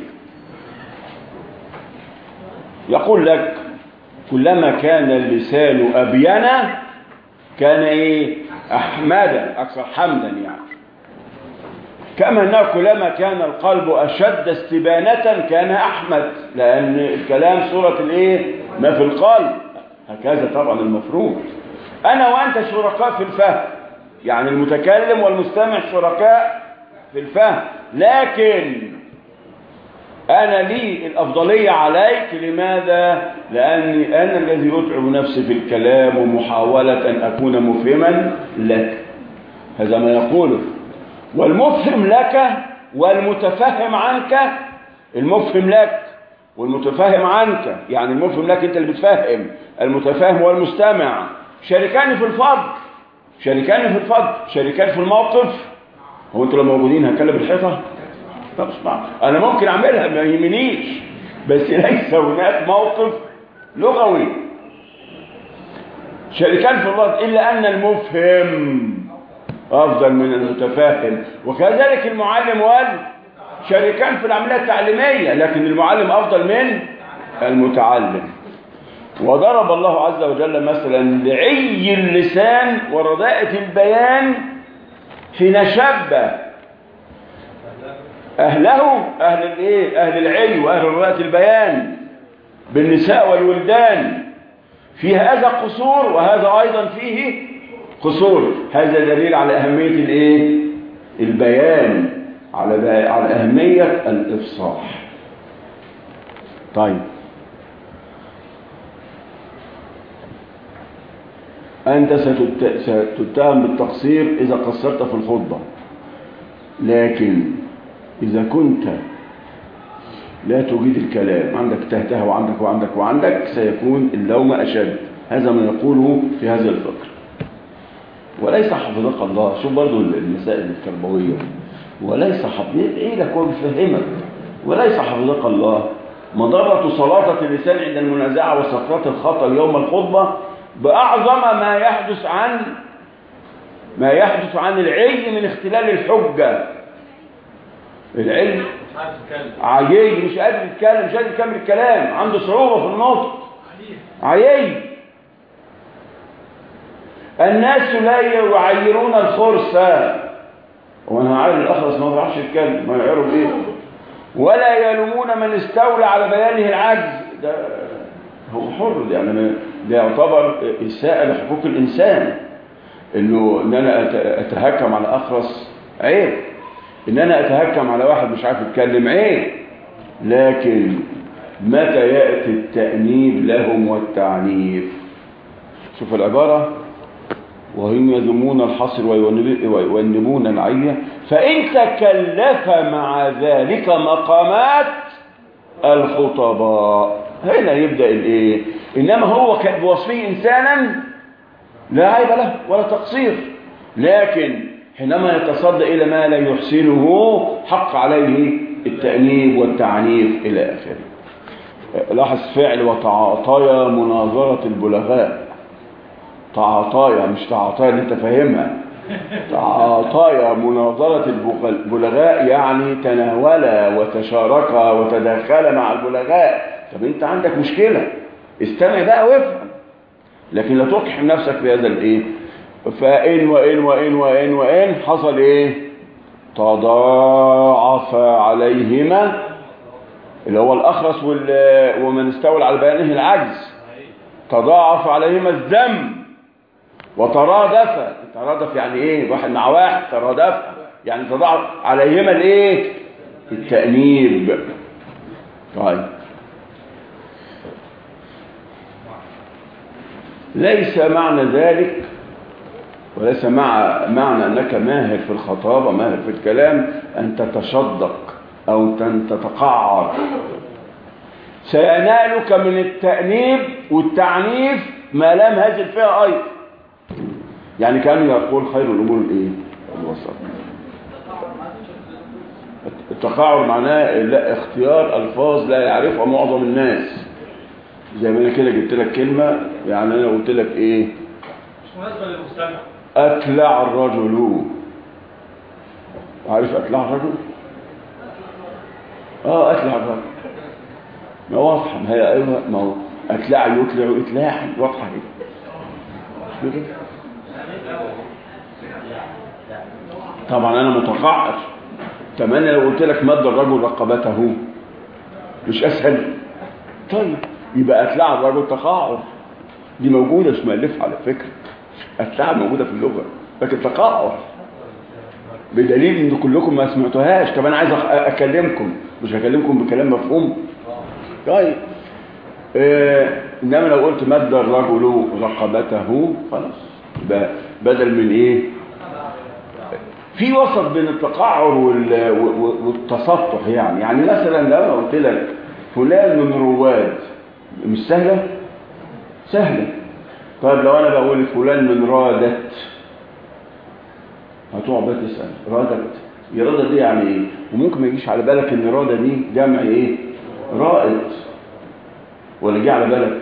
يقول لك كلما كان اللسان أبين كان إيه أحمدا أكثر حمدا يعني كما أنه كلما كان القلب أشد استبانة كان أحمد لأن الكلام صورة الإيه ما في القلب هكذا طبعا المفروض أنا وأنت شركاء في الفهم يعني المتكلم والمستمع شركاء في الفهم لكن أنا لي الأفضلية عليك لماذا؟ لأني أنا الذي أتعب نفسي في الكلام ومحاولة أن أكون مفهما لك هذا ما يقوله والمفهم لك والمتفهم عنك المفهم لك والمتفهم عنك يعني المفهم لك أنت اللي بتفهم المتفهم والمستمع شريكان في الفضل شريكان في الفضل شريكان في الموقف هو انتوا لو موجودين هتكلم الحيطه طب اسمع انا ممكن اعملها ما يهمنيش بس ليس هناك موقف لغوي شريكان في الله الا ان المفهم افضل من المتفاهم وكذلك المعلم والشريكان في العمليه التعليميه لكن المعلم افضل من المتعلم وضرب الله عز وجل مثلا لعي اللسان ورداءة البيان حين شبه أهله أهل الإيه؟ أهل العلي وأهل رواية البيان بالنساء والولدان في هذا قصور وهذا أيضا فيه قصور هذا دليل على أهمية الإيه؟ البيان على على أهمية الإفصاح طيب أنت ستت- ستتهم بالتقصير إذا قصرت في الخطبة لكن إذا كنت لا تجيد الكلام عندك تهته وعندك وعندك وعندك سيكون اللوم أشد هذا ما يقوله في هذا الفقر وليس حفظك الله شوف برضو المسائل التربوية وليس حفظك إيه لك وبفهمك وليس حفظك الله مضرة سلاطة اللسان عند المنازعة وسكرات الخطأ يوم الخطبة بأعظم ما يحدث عن ما يحدث عن العلم من اختلال الحجة العلم مش عارف تتكلم عيي مش قادر يتكلم مش قادر يكمل الكلام عنده صعوبة في النطق عيي الناس لا يعيرون الخرس وانا عارف الاخرس ما بيعرفش يتكلم ما يعرف ايه ولا يلومون من استولى على بيانه العجز ده هو حر يعني ما- ده يعتبر إساءة لحقوق الإنسان إنه إن أنا أت- أتهكم على أخرس عيب إن أنا أتهكم على واحد مش عارف يتكلم عيب لكن متى يأتي التأنيب لهم والتعنيف شوف العبارة وهم يذمون الحصر ويونب- ويؤنبون العية فإن تكلف مع ذلك مقامات الخطباء هنا يبدأ الايه انما هو كان بوصفه انسانا لا عيب له ولا تقصير لكن حينما يتصدى الى ما لا يحسنه حق عليه التأنيب والتعنيف الى اخره لاحظ فعل وتعاطايا مناظرة البلغاء تعاطايا مش تعاطايا اللي انت فاهمها تعاطايا مناظرة البغ- البلغاء يعني تناولا وتشاركا وتداخل مع البلغاء طب انت عندك مشكلة استمع بقى وافهم لكن لا تقحم نفسك في هذا الايه فإن وإن وإن وإن وإن حصل ايه تضاعف عليهما اللي هو الأخرس وال- ومن استولى على بيانه العجز تضاعف عليهما الذنب وترادف ترادف يعني ايه واحد مع واحد ترادف يعني تضاعف عليهما الايه التأنيب طيب ليس معنى ذلك وليس مع معنى انك ماهر في الخطابه ماهر في الكلام ان تتشدق او ان تتقعر سينالك من التأنيب والتعنيف ما لم هزل فيها ايضا يعني كان يقول خير الامور الايه الوسط التقاعر معناه لا اختيار الفاظ لا يعرفها معظم الناس زي ما انا كده جبت لك كلمه يعني انا قلت لك ايه مش مناسبة للمستمع أتلع الرجل عارف أتلع الرجل؟ آه أتلع الرجل ما واضحة ما هي أيوة ما هو أتلع يتلع إتلاعا واضحة هي مش كده؟ طبعا أنا متقعر طب أنا لو قلت لك مد الرجل رقبته مش أسهل طيب يبقى أتلع الرجل تقاعر دي موجودة مش مألفة على فكرة التعب موجودة في اللغة لكن تقاعر بدليل ان كلكم ما سمعتوهاش طب انا عايز أخ- اكلمكم مش هكلمكم بكلام مفهوم طيب آه انما لو قلت مد الرجل رقبته خلاص يبقى بدل من ايه في وسط بين التقعر وال- و- و- والتسطح يعني يعني مثلا لو أنا قلت لك فلان من رواد مش سهله سهله طيب لو انا بقول فلان من رادت هتقعد بقى تسال رادت يا رادت دي يعني ايه وممكن ما يجيش على بالك ان راده دي جمع ايه رائد ولا جه على بالك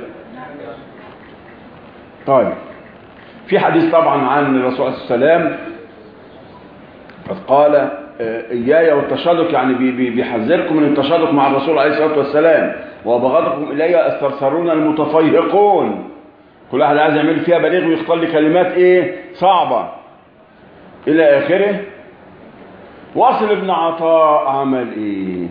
طيب في حديث طبعا عن الرسول عليه السلام قد قال آه، إياي والتشادق يعني بي- بي- بيحذركم من التشادق مع الرسول عليه الصلاة والسلام وبغضكم إلي الثرثرون المتفيهقون كل واحد عايز يعمل فيها بليغ ويختار لي كلمات ايه صعبة الى اخره واصل ابن عطاء عمل ايه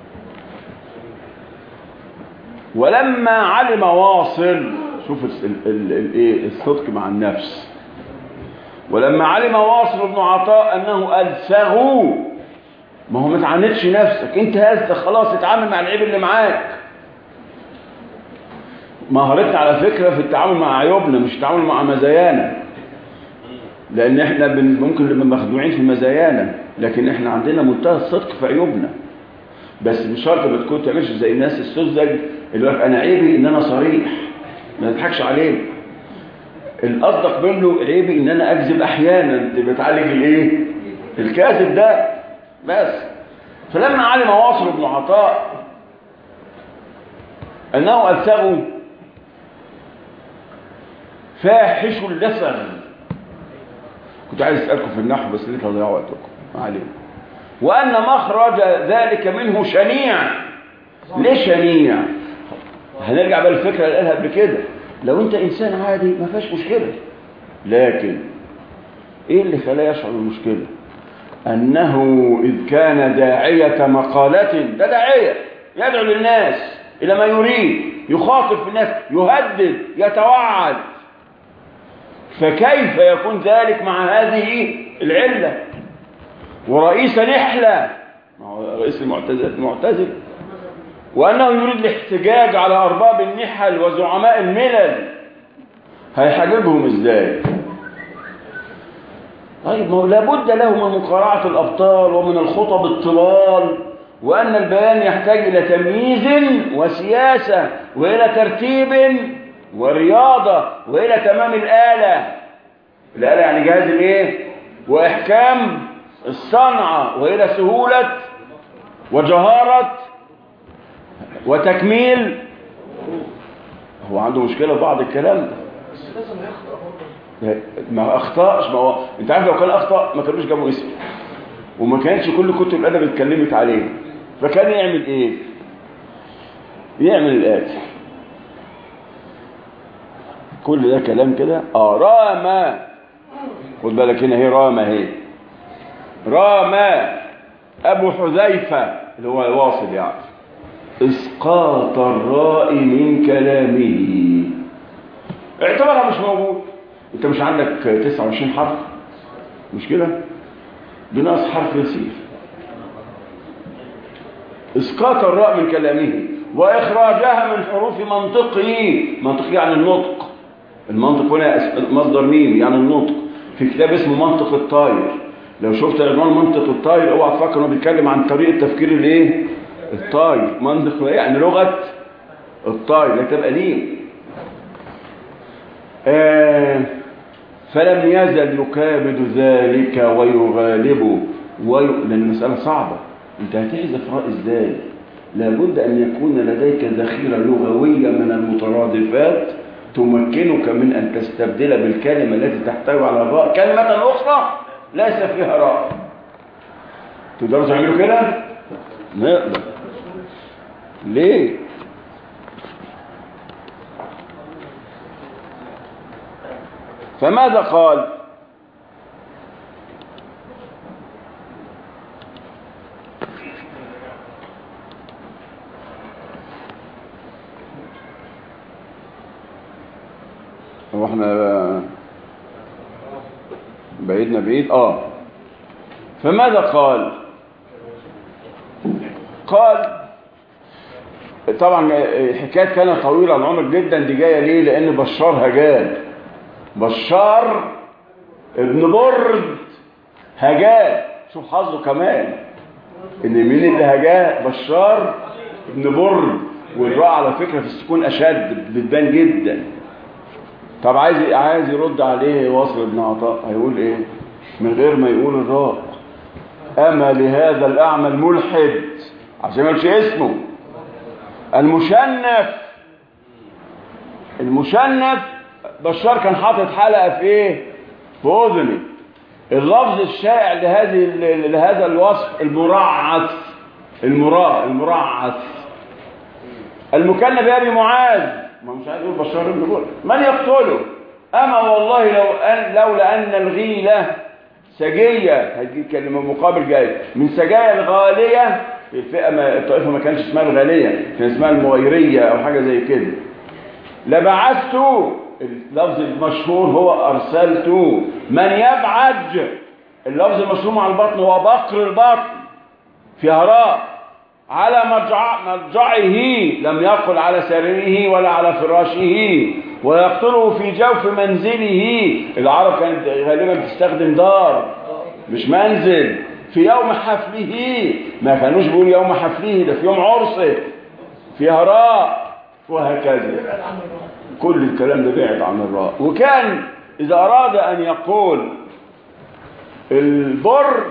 ولما علم واصل شوف ال- ال- ال- الايه الصدق مع النفس ولما علم واصل ابن عطاء انه السغوا ما هو ما تعاندش نفسك انت هزت خلاص اتعامل مع العيب اللي معاك مهارتنا على فكرة في التعامل مع عيوبنا مش التعامل مع مزايانا لان احنا بن- ممكن نبقى مخدوعين في مزايانا لكن احنا عندنا منتهى الصدق في عيوبنا بس مش شرط ما تكون تعملش زي الناس السذج اللي يقول لك انا عيبي ان انا صريح ما تضحكش عليه الاصدق منه عيبي ان انا اكذب احيانا انت بتعالج الايه الكاذب ده بس فلما علم واصل بن عطاء انه الثغوا فاحش اللسن كنت عايز اسالكم في النحو بس ليه تضيعوا وقتكم ما علينا وان مخرج ذلك منه شنيع ليه شنيع هنرجع بقى للفكره اللي قالها قبل كده لو انت انسان عادي ما فيهاش مشكله لكن ايه اللي خلاه يشعر بالمشكله انه اذ كان داعيه مقاله ده داعيه يدعو للناس الى ما يريد يخاطب في الناس يهدد يتوعد فكيف يكون ذلك مع هذه العلة ورئيس نحلة ما هو رئيس المعتزلة المعتزل وأنه يريد الاحتجاج على أرباب النحل وزعماء الملل هيحججهم ازاي طيب ما هو لابد له من مقارعة الأبطال ومن الخطب الطوال وأن البيان يحتاج إلى تمييز وسياسة وإلى ترتيب ورياضة وإلى تمام الآلة الآلة يعني جهاز الإيه وإحكام الصنعة وإلى سهولة وجهارة وتكميل هو عنده مشكلة في بعض الكلام ده ما اخطاش ما هو انت عارف لو كان اخطا ما كانوش جابوا اسمه وما كانش كل كتب الادب اتكلمت عليه فكان يعمل ايه يعمل الاتي كل ده كلام كده اه رام خد بالك هنا هي رام اهي رام ابو حذيفه اللي هو الواصل يعني اسقاط الراء من كلامه اعتبرها مش موجود انت مش عندك 29 حرف مش كده بناقص حرف يسير اسقاط الراء من كلامه واخراجها من حروف منطقه منطق يعني النطق المنطق هنا مصدر ميم يعني النطق في كتاب اسمه منطق الطاير لو شفت عنوان منطق الطاير اوعى تفكر انه بيتكلم عن طريقه تفكير الايه الطاير منطق يعني لغه الطاير ده كتاب قديم آه فلم يزل يكابد ذلك ويغالبه وي... لأن المسألة صعبة انت هتحذف راء ازاي لابد أن يكون لديك ذخيرة لغوية من المترادفات تمكنك من أن تستبدل بالكلمة التي تحتوي على الراء كلمة أخرى ليس فيها راء تقدروا تعملوا كده؟ نقدر ليه؟ فماذا قال هو احنا بعيدنا بعيد اه فماذا قال قال طبعا الحكايه كانت طويله العمر جدا دي جايه ليه لان بشار هجان بشار ابن برد هجاه شوف حظه كمان ان مين اللي هجاه بشار ابن برد والراء على فكره في السكون اشد بتبان جدا طب عايز عايز يرد عليه واصل ابن عطاء هيقول ايه من غير ما يقول الراء اما لهذا الاعمى الملحد عشان ما يقولش اسمه المشنف المشنف بشار كان حاطط حلقة في ايه في اذني اللفظ الشائع لهذه لهذا الوصف المرعث المرا المرعث المكنى بأبي معاذ ما مش عايز يقول بشار بن بول من يقتله اما والله لو ان لولا ان الغيلة سجية هدي كلمة مقابل جاي من سجايا الغالية في الفئة ما الطائفة ما كانش اسمها الغالية كان اسمها المغيرية او حاجة زي كده لبعثت اللفظ المشهور هو أرسلت من يبعج اللفظ المشهور على البطن هو بقر البطن في هراء على مرجع مرجعه لم يقل على سريره ولا على فراشه ويقتله في جوف منزله العرب كانت غالبا بتستخدم دار مش منزل في يوم حفله ما كانوش بيقول يوم حفله ده في يوم عرسه في هراء وهكذا كل الكلام ده بعد عن الراء وكان إذا أراد أن يقول البر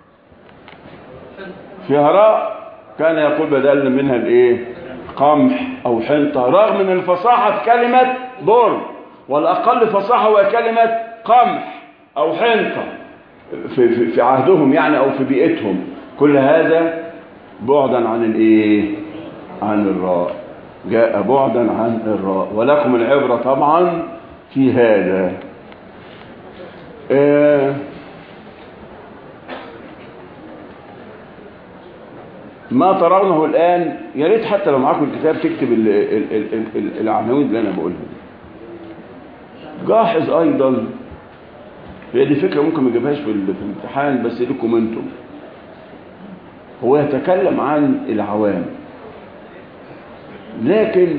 في هراء كان يقول بدل منها الايه قمح او حنطة رغم من الفصاحة في كلمة بر والأقل فصاحة هو كلمة قمح أو حنطة في, في, في عهدهم يعني أو في بيئتهم كل هذا بعدا عن الايه عن الراء جاء بعدا عن الراء ولكم العبرة طبعا في هذا آه ما ترونه الآن يا ريت حتى لو معاكم الكتاب تكتب ال- ال- ال- ال- ال- العناوين اللي أنا بقولها دي. جاحظ أيضا هي دي فكرة ممكن ما يجيبهاش في ال- في الامتحان بس لكم انتم هو يتكلم عن العوام لكن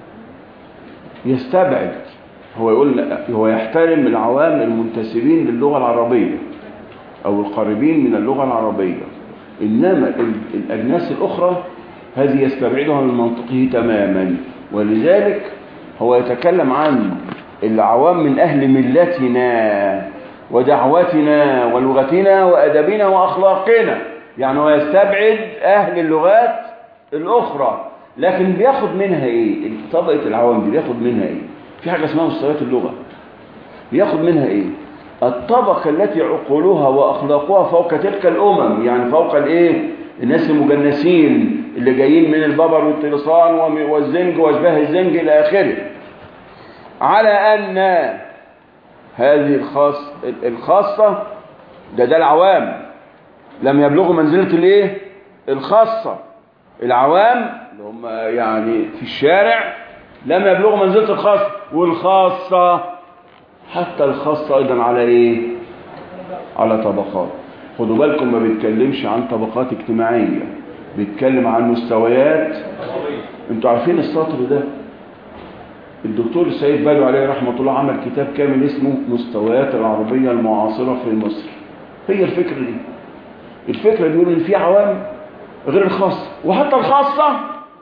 يستبعد هو يقول هو يحترم العوام المنتسبين للغة العربية أو القريبين من اللغة العربية إنما ال- الأجناس الأخرى هذه يستبعدها من منطقه تماما ولذلك هو يتكلم عن العوام من أهل ملتنا ودعوتنا ولغتنا وأدبنا وأخلاقنا يعني هو يستبعد أهل اللغات الأخرى لكن بياخد منها إيه طبقة العوام دي بياخد منها إيه في حاجة اسمها مستويات اللغة بياخد منها إيه الطبقة التي عقولها وأخلاقها فوق تلك الأمم يعني فوق الإيه الناس المجنسين اللي جايين من الببر والطلسان وم- والزنج واشباه الزنج إلى آخره على أن هذه الخاص الخاصة ده ده العوام لم يبلغوا منزلة الايه الخاصة العوام اللي هم يعني في الشارع لم يبلغوا منزلة الخاصة والخاصة حتى الخاصة أيضا على ايه على طبقات خدوا بالكم ما بيتكلمش عن طبقات اجتماعية بيتكلم عن مستويات انتوا عارفين السطر ده الدكتور السيد بالو عليه رحمة الله عمل كتاب كامل اسمه مستويات العربية المعاصرة في مصر هي الفكرة دي الفكرة بيقول ان في عوام غير الخاصة وحتى الخاصة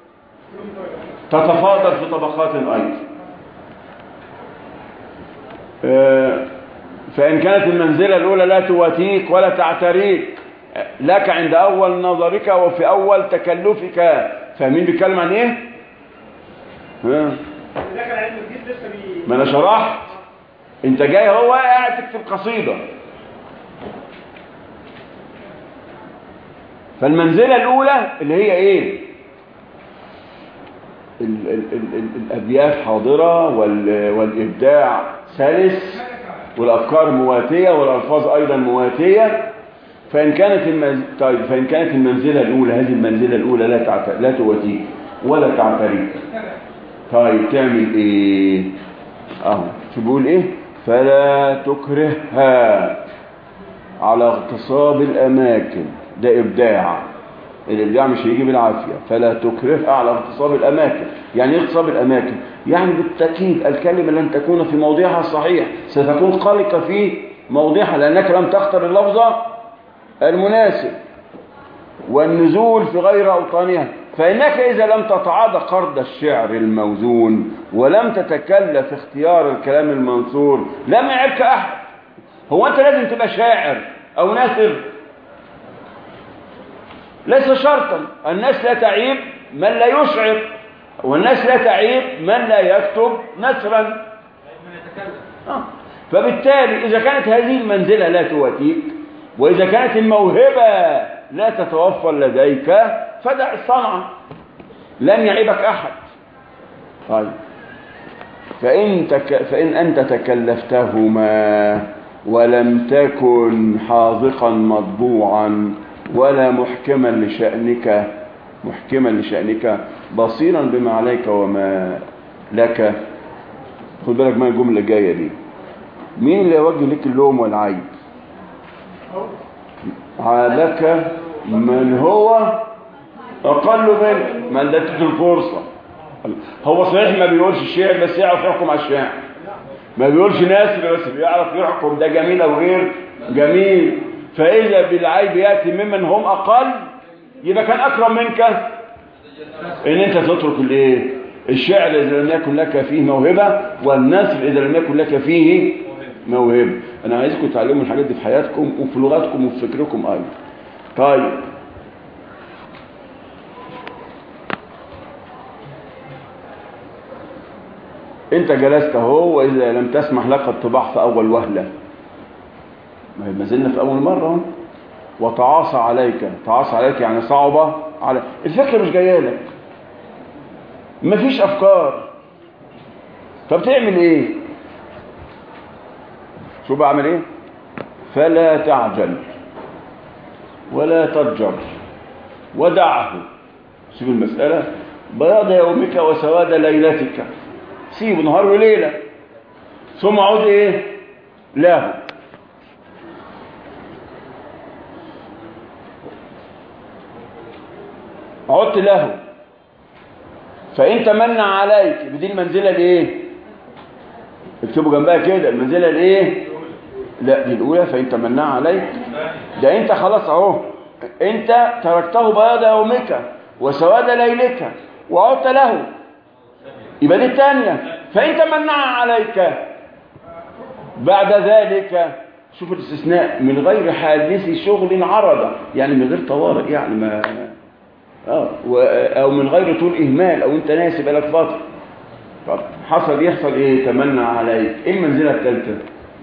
تتفاضل في طبقات أيضا آه، فإن كانت المنزلة الأولى لا تواتيك ولا تعتريك لك عند أول نظرك وفي أول تكلفك فمين بيتكلم عن إيه؟ ها؟ دخل علم الجديد لسه بي ما أنا شرحت أنت جاي هو قاعد تكتب قصيدة فالمنزلة الأولى اللي هي إيه؟ ال ال ال ال الأبيات حاضرة وال والإبداع سلس والأفكار مواتية والألفاظ أيضا مواتية فإن كانت المز... طيب فإن كانت المنزلة الأولى هذه المنزلة الأولى لا تعت... لا تواتيك ولا تعتريك طيب تعمل إيه؟ أهو شو بيقول إيه؟ فلا تكرهها على اغتصاب الأماكن ده إبداع الإبداع مش هيجي بالعافية فلا تكرهها على اغتصاب الأماكن يعني إيه اغتصاب الأماكن يعني بالتأكيد الكلمة لن تكون في موضعها الصحيح ستكون قلقة في موضعها لأنك لم تختر اللفظ المناسب والنزول في غير أوطانها فإنك إذا لم تتعاضى قرض الشعر الموزون ولم تتكلف اختيار الكلام المنصور لم يعبك أحد هو أنت لازم تبقى شاعر أو ناثر ليس شرطا الناس لا تعيب من لا يشعر والناس لا تعيب من لا يكتب نثرا آه. فبالتالي إذا كانت هذه المنزلة لا تواتيك وإذا كانت الموهبة لا تتوفر لديك فدع الصنعة لن يعيبك أحد طيب فإن, تك... فإن أنت تكلفتهما ولم تكن حاذقا مطبوعا ولا محكما لشأنك محكما لشأنك بصيرا بما عليك وما لك خد بالك ما الجملة الجاية دي مين اللي يوجه لك اللوم والعيب عابك من هو أقل منك من ادته الفرصة هو صحيح ما بيقولش الشعر بس يعرف يحكم على الشعر ما بيقولش ناسر بس بيعرف يحكم ده جميل أو غير جميل فإذا بالعيب يأتي ممن هم أقل يبقى كان أكرم منك إن أنت تترك الإيه الشعر إذا لم يكن لك فيه موهبة والنثر إذا لم يكن لك فيه موهبة أنا عايزكم تعلموا الحاجات دي في حياتكم وفي لغتكم وفي فكركم أيضا طيب انت جلست اهو واذا لم تسمح لك الطباع في اول وهله ما زلنا في اول مره وتعاصى عليك تعاصى عليك يعني صعبه على الفكره مش جايه لك مفيش افكار فبتعمل ايه شو بعمل ايه فلا تعجل ولا تضجر ودعه شوف المسألة بياض يومك وسواد ليلتك سيبه نهار وليلة ثم عود ايه له عدت له فإن تمنى عليك بدي المنزلة الايه اكتبوا جنبها كده المنزلة الايه لا دي الأولى فإن تمنى عليك ده انت خلاص اهو انت تركته بياض يومك وسواد ليلك وعدت له يبقى دي الثانية فإن تمنع عليك بعد ذلك شوف الاستثناء من غير حادث شغل عرض يعني من غير طوارئ يعني ما اه و- او من غير طول اهمال او انت ناسي بقالك فتره طب حصل يحصل ايه تمنع عليك ايه المنزله الثالثه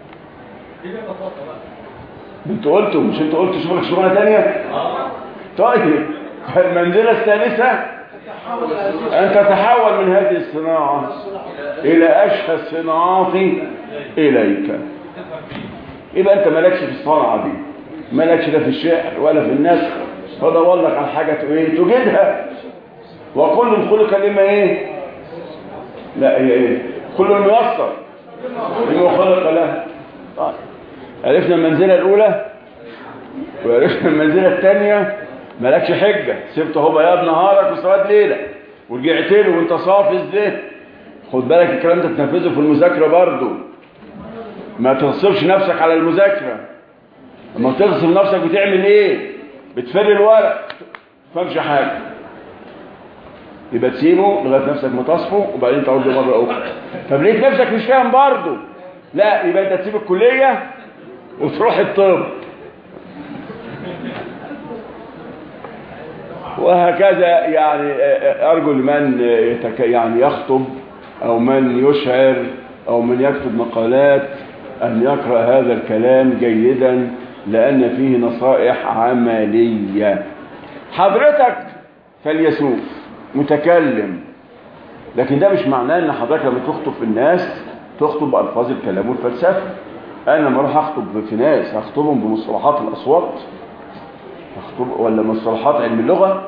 انت قلتوا مش انت قلت شغلك شغلانه ثانيه طيب المنزله الثالثه ان تتحول من هذه الصناعه الى اشهى الصناعات اليك يبقى انت مالكش في الصنعه دي مالكش لا في الشعر ولا في النثر فدور لك على حاجه ايه تجدها وكل خلق لما ايه لا هي ايه كل ميسر لما خلق له طيب. عرفنا المنزله الاولى وعرفنا المنزله الثانيه مالكش حجه سبت اهو بياض نهارك وسواد ليلك ورجعت له وانت صافي الذهن خد بالك الكلام ده تنفذه في المذاكره برضه ما تغصبش نفسك على المذاكره لما تغصب نفسك بتعمل ايه بتفر الورق ما تفهمش حاجه يبقى تسيبه لغايه نفسك ما تصفو وبعدين تعود له مره اخرى طب لقيت نفسك مش فاهم برضه لا يبقى انت تسيب الكليه وتروح الطب وهكذا يعني ارجو لمن يتك يعني يخطب او من يشعر او من يكتب مقالات ان يقرا هذا الكلام جيدا لان فيه نصائح عمليه حضرتك فيلسوف متكلم لكن ده مش معناه ان حضرتك لما تخطب في الناس تخطب بألفاظ الكلام والفلسفة انا لما اروح اخطب في ناس هخطبهم بمصطلحات الاصوات هخطب ولا مصطلحات علم اللغة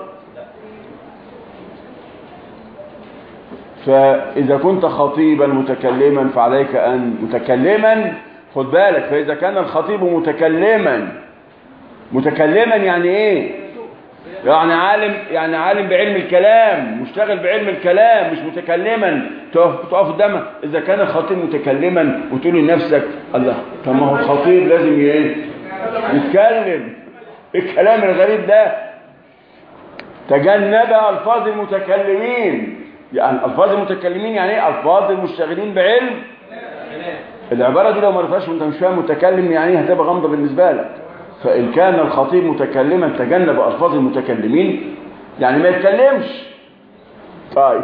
فإذا كنت خطيبا متكلما فعليك أن متكلما خد بالك فإذا كان الخطيب متكلما متكلما يعني إيه يعني عالم يعني عالم بعلم الكلام مشتغل بعلم الكلام مش متكلما تقف تقف قدامه اذا كان الخطيب متكلما وتقول لنفسك الله طب ما هو الخطيب لازم ايه يتكلم الكلام الغريب ده تجنب الفاظ المتكلمين يعني الفاظ المتكلمين يعني ايه الفاظ المشتغلين بعلم العباره دي لو ما عرفتهاش وانت مش فاهم متكلم يعني ايه هتبقى غامضه بالنسبه لك فإن كان الخطيب متكلما تجنب ألفاظ المتكلمين يعني ما يتكلمش طيب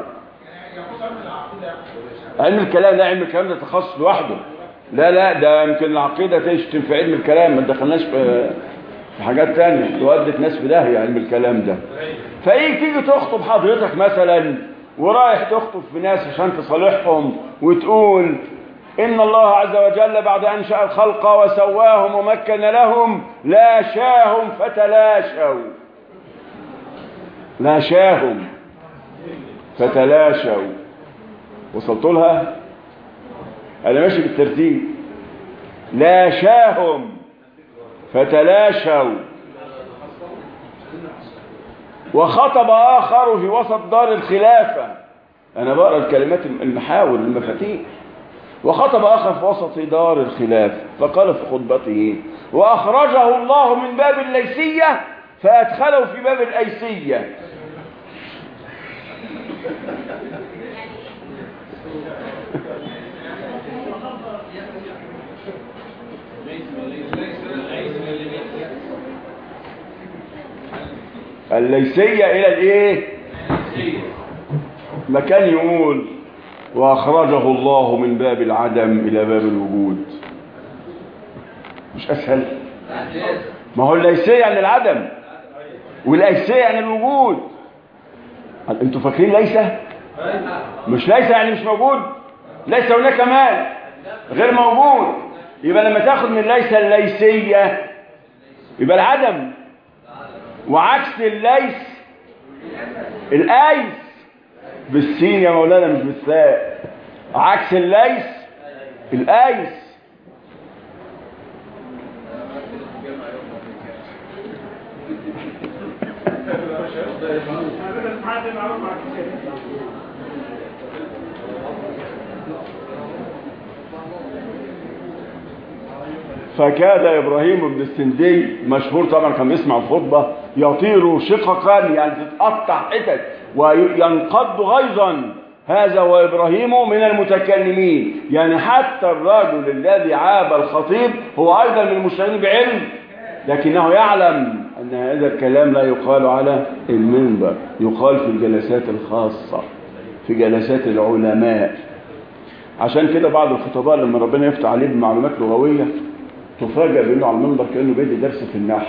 علم الكلام لا علم الكلام ده تخصص لوحده لا لا ده يمكن العقيدة تشتم في علم الكلام ما دخلناش في في حاجات تانية تودت ناس في داهية علم الكلام ده فايه تيجي تخطب حضرتك مثلا ورايح تخطب في ناس عشان تصالحهم وتقول إن الله عز وجل بعد أن شاء الخلق وسواهم ومكن لهم لاشاهم فتلاشوا لاشاهم فتلاشوا وصلت لها أنا ماشي بالترتيب لاشاهم فتلاشوا وخطب آخر في وسط دار الخلافة أنا بقرأ الكلمات المحاور المفاتيح وخطب آخر في وسط دار الخلاف فقال في خطبته وأخرجه الله من باب الليسية فأدخله في باب الأيسية الليسية إلى الإيه مكان يقول وأخرجه الله من باب العدم إلى باب الوجود مش أسهل ما هو الليسية يعني العدم والأيسية يعني الوجود انتوا فاكرين ليسة مش ليسة يعني مش موجود ليس هناك مال غير موجود يبقى لما تاخد من ليس الليسية يبقى العدم وعكس الليث الايس بالسين يا مولانا مش بالثاء عكس الليث الايس انا بدل معاه زي معروف مع الكتاب فكاد ابراهيم بن السندي مشهور طبعا كان بيسمع الخطبه يطير شققا يعني تتقطع حتت وينقض غيظا هذا وابراهيم من المتكلمين يعني حتى الرجل الذي عاب الخطيب هو ايضا من المشتغلين بعلم لكنه يعلم ان هذا الكلام لا يقال على المنبر يقال في الجلسات الخاصه في جلسات العلماء عشان كده بعض الخطباء لما ربنا يفتح عليه بمعلومات لغويه تفاجأ بانه على المنبر كانه بيدي درس في النحو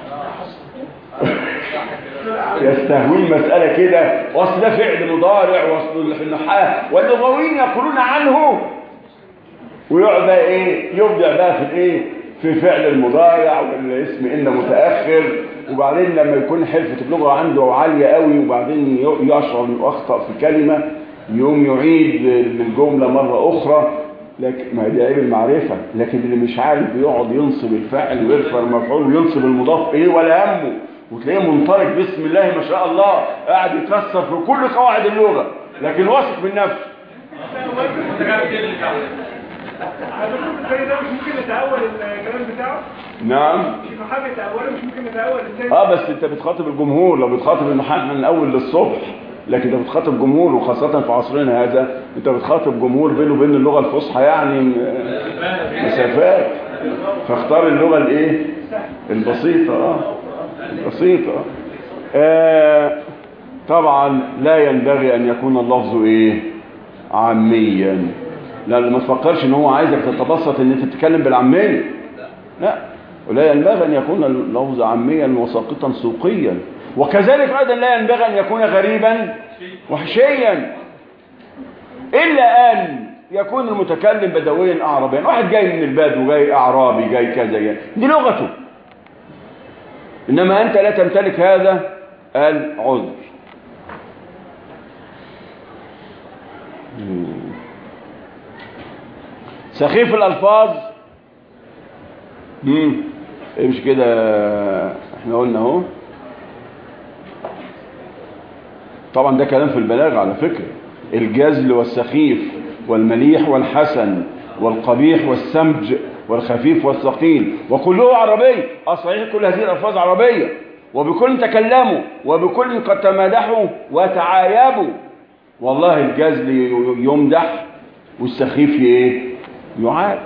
يستهوي مسألة كده واصل ده فعل مضارع واصل في النحاة واللغويين يقولون عنه ويقعد بقى ايه يبدع بقى في الايه في فعل المضارع والاسم ان متاخر وبعدين لما يكون حرفه اللغه عنده عاليه قوي وبعدين يشعر انه اخطا في كلمه يقوم يعيد الجمله مره اخرى لكن ما هي دي عيب المعرفه لكن اللي مش عارف بيقعد ينصب الفاعل ويرفع المفعول وينصب المضاف ايه ولا همه وتلاقيه منطلق بسم الله ما شاء الله قاعد يكسر في كل قواعد اللغه لكن واثق من نفسه الدكتور الثاني ده مش ممكن نتأول الكلام بتاعه نعم في محامي تأوله مش ممكن نتأول الثاني اه بس انت بتخاطب الجمهور لو بتخاطب المحامي من الاول للصبح لكن انت بتخاطب جمهور وخاصة في عصرنا هذا انت بتخاطب جمهور بينه وبين اللغة الفصحى يعني م- مسافات فاختار اللغة الايه البسيطة اه البسيطة آه طبعا لا ينبغي ان يكون اللفظ ايه عاميا لا ما تفكرش ان هو عايزك تتبسط ان انت تتكلم بالعامية لا ولا ينبغي ان يكون اللفظ عاميا وساقطا سوقيا وكذلك ايضا لا ينبغي ان يكون غريبا وحشيا الا ان يكون المتكلم بدويا اعرابيا واحد جاي من البدو جاي اعرابي جاي كذا يعني دي لغته انما انت لا تمتلك هذا العذر سخيف الالفاظ امم مش كده احنا قلنا اهو طبعا ده كلام في البلاغه على فكره الجزل والسخيف والمليح والحسن والقبيح والسمج والخفيف والثقيل وكله عربي اه صحيح كل هذه الالفاظ عربيه وبكل تكلموا وبكل قد تمادحوا وتعايبوا والله الجزل يمدح والسخيف ايه يعاد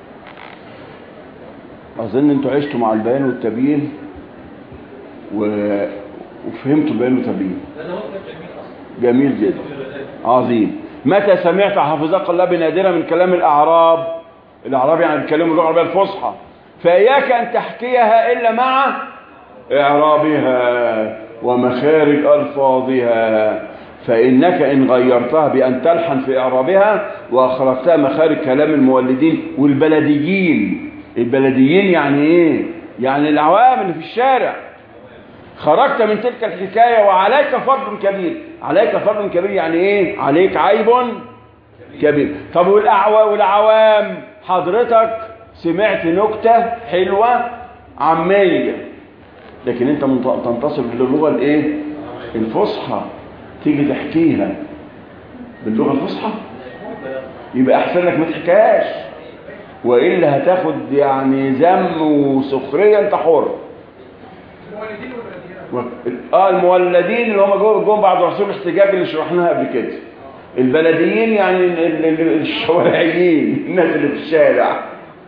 اظن انتوا عشتوا مع البيان والتبيين و... وفهمتوا البيان والتبيين جميل جدا عظيم متى سمعت حافظك الله بنادرة من كلام الأعراب الأعراب يعني بيتكلموا اللغة العربية الفصحى فإياك أن تحكيها إلا مع إعرابها ومخارج ألفاظها فإنك إن غيرتها بأن تلحن في إعرابها وأخرجتها مخارج كلام المولدين والبلديين البلديين يعني إيه؟ يعني العوام اللي في الشارع خرجت من تلك الحكاية وعليك فرض كبير عليك فرض كبير يعني ايه عليك عيب كبير طب والأعوى والعوام حضرتك سمعت نكتة حلوة عامية لكن انت منت- تنتصر للغة الايه الفصحى تيجي تحكيها باللغة الفصحى يبقى احسن لك ما تحكيهاش والا هتاخد يعني ذم وسخريه انت حر المولدين والبلديات و- اه المولدين اللي هم جم جم بعد رسول الاحتجاج اللي شرحناها قبل كده البلديين يعني ال- ال- ال- الشوارعيين الناس اللي في الشارع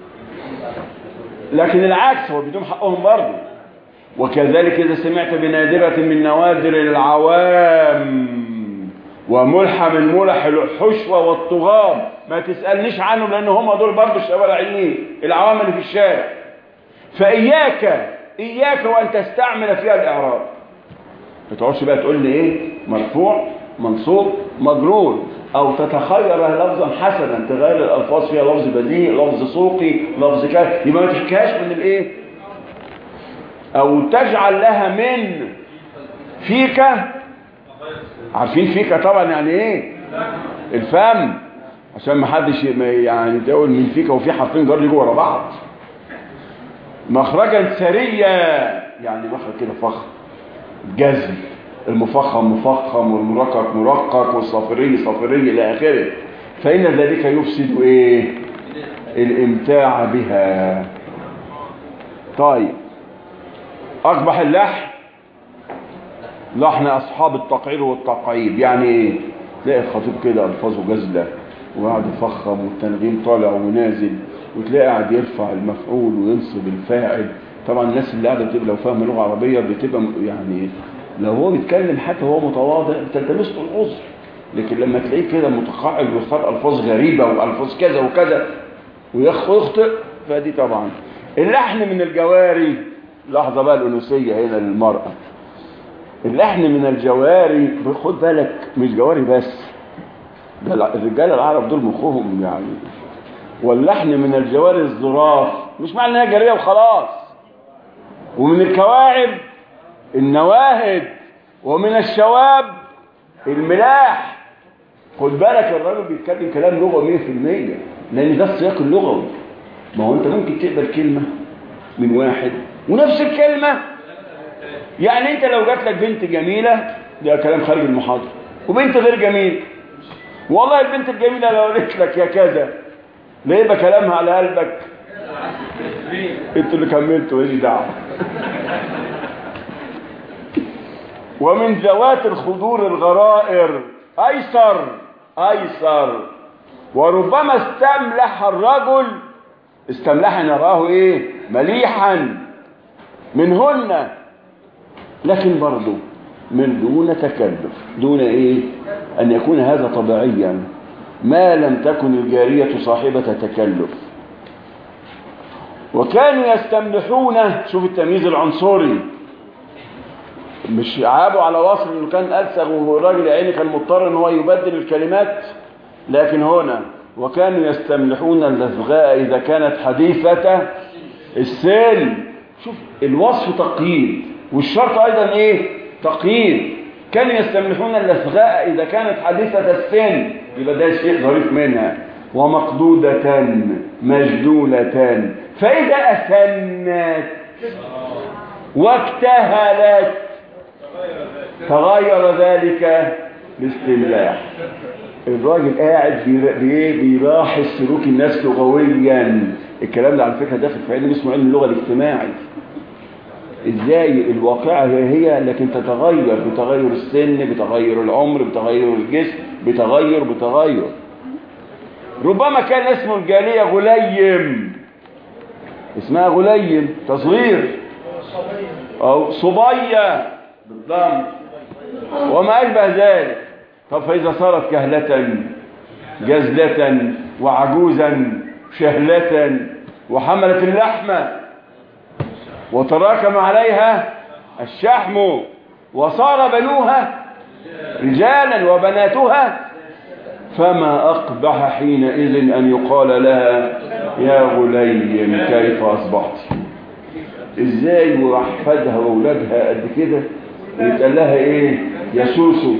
لكن العكس هو بيدوم حقهم برضه وكذلك إذا سمعت بنادرة من نوادر العوام وملحة من ملح الحشوة والطغام ما تسألنيش عنه لأن هم دول برضه الشوارعيين العوام اللي في الشارع فإياك إياك وأن تستعمل فيها الإعراب ما تقعدش بقى تقول لي إيه مرفوع منصوب مجرور أو تتخير لفظا حسنا تغير الألفاظ فيها لفظ بديهي لفظ سوقي لفظ كذا يبقى ما تحكيهاش من الإيه او تجعل لها من فيك عارفين فيك طبعا يعني ايه الفم عشان ما حدش ي- ما يعني تقول من فيك وفي حرفين جر يجوا ورا بعض مخرجا سريا يعني مخرج كده فخم جزم المفخم مفخم والمرقق مرقق والصافري صافري الى اخره فان ذلك يفسد ايه الامتاع بها طيب اقبح اللحن لحن اصحاب التقعير والتقعيد يعني ايه تلاقي الخطيب كده الفاظه جزله وقاعد يفخم والتنغيم طالع ونازل وتلاقي قاعد يرفع المفعول وينصب الفاعل طبعا الناس اللي قاعده بتبقى لو فاهمه لغه عربيه بتبقى م- يعني لو هو بيتكلم حتى هو متواضع تلتمس له العذر لكن لما تلاقيه كده متقاعد ويختار الفاظ غريبه والفاظ كذا وكذا ويخ- ويخطئ فدي طبعا اللحن من الجواري لحظه بقى الانوثيه هنا للمراه اللحن من الجواري خد بالك مش جواري بس ده الع- الرجاله العرب دول مخهم يعني واللحن من الجواري الظراف مش معنى انها جاريه وخلاص ومن الكواعب النواهد ومن الشواب الملاح خد بالك الراجل بيتكلم كلام لغوي 100% لان ده السياق اللغوي ما هو انت ممكن تقبل كلمه من واحد ونفس الكلمه يعني انت لو جات لك بنت جميله ده كلام خارج المحاضره وبنت غير جميله والله البنت الجميله لو قالت لك يا كذا ليه يبقى كلامها على قلبك انتوا اللي كملتوا ماليش دعوه ومن ذوات الخدور الغرائر ايسر ايسر وربما استملح الرجل استملح نراه ايه مليحا منهن لكن برضه من دون تكلف دون ايه ان يكون هذا طبيعيا ما لم تكن الجارية صاحبة تكلف وكانوا يستملحون شوف التمييز العنصري مش عابوا على وصف انه كان ألسغ والراجل يا عيني كان مضطر ان هو يبدل الكلمات لكن هنا وكانوا يستملحون اللثغاء إذا كانت حديثة السن شوف الوصف تقييد والشرط أيضا إيه تقييد كانوا يستملحون اللثغاء إذا كانت حديثة السن يبقى ده شيء ظريف منها ومقدودة مجدولة فإذا أسنت واكتهلت تغير ذلك باستملاح الراجل قاعد بير- بي- بيلاحظ سلوك الناس لغويا الكلام ده على فكره داخل في علم اسمه علم اللغه الاجتماعي ازاي الواقعه هي هي لكن تتغير بتغير السن بتغير العمر بتغير الجسم بتغير بتغير ربما كان اسم الجاليه غليم اسمها غليم تصغير او صبيه بالضم وما أشبه ذلك طب فإذا صارت كهلة جزلة وعجوزا شهلة وحملت اللحمة وتراكم عليها الشحم وصار بنوها رجالا وبناتها فما أقبح حينئذ أن يقال لها يا غليم كيف أصبحت ازاي واحفادها واولادها قد كده ويتقال لها ايه يا سوسو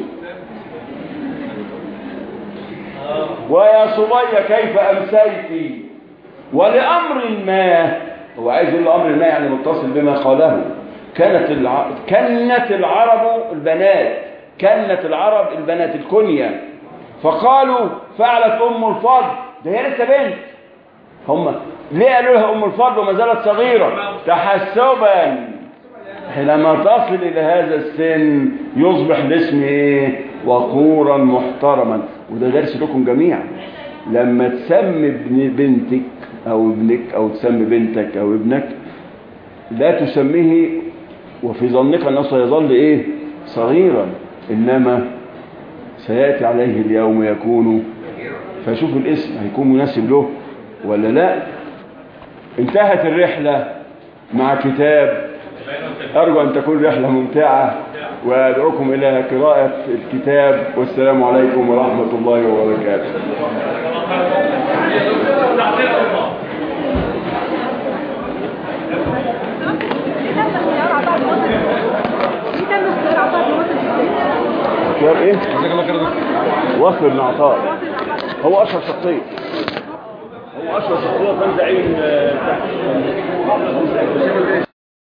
ويا صبية كيف امسيت ولامر ما هو عايز يقول له امر ما يعني متصل بما قاله كانت الع... كنت العرب البنات كنت العرب البنات الكنية فقالوا فعلت ام الفضل ده هي لسه بنت هم ليه قالوا لها ام الفضل وما زالت صغيره تحسبا حينما تصل الى هذا السن يصبح الاسم ايه وقورا محترما وده درس لكم جميعا لما تسمي ابن بنتك او ابنك او تسمي بنتك او ابنك لا تسميه وفي ظنك انه سيظل ايه صغيرا انما سياتي عليه اليوم يكون فشوف الاسم هيكون مناسب له ولا لا انتهت الرحلة مع كتاب أرجو أن تكون رحلة ممتعة وأدعوكم إلى قراءة الكتاب والسلام عليكم ورحمة الله وبركاته Gracias. اختيار ايه وصل بن عطاء هو اشهر شخصيه هو اشهر شخصيه كان زعيم آه،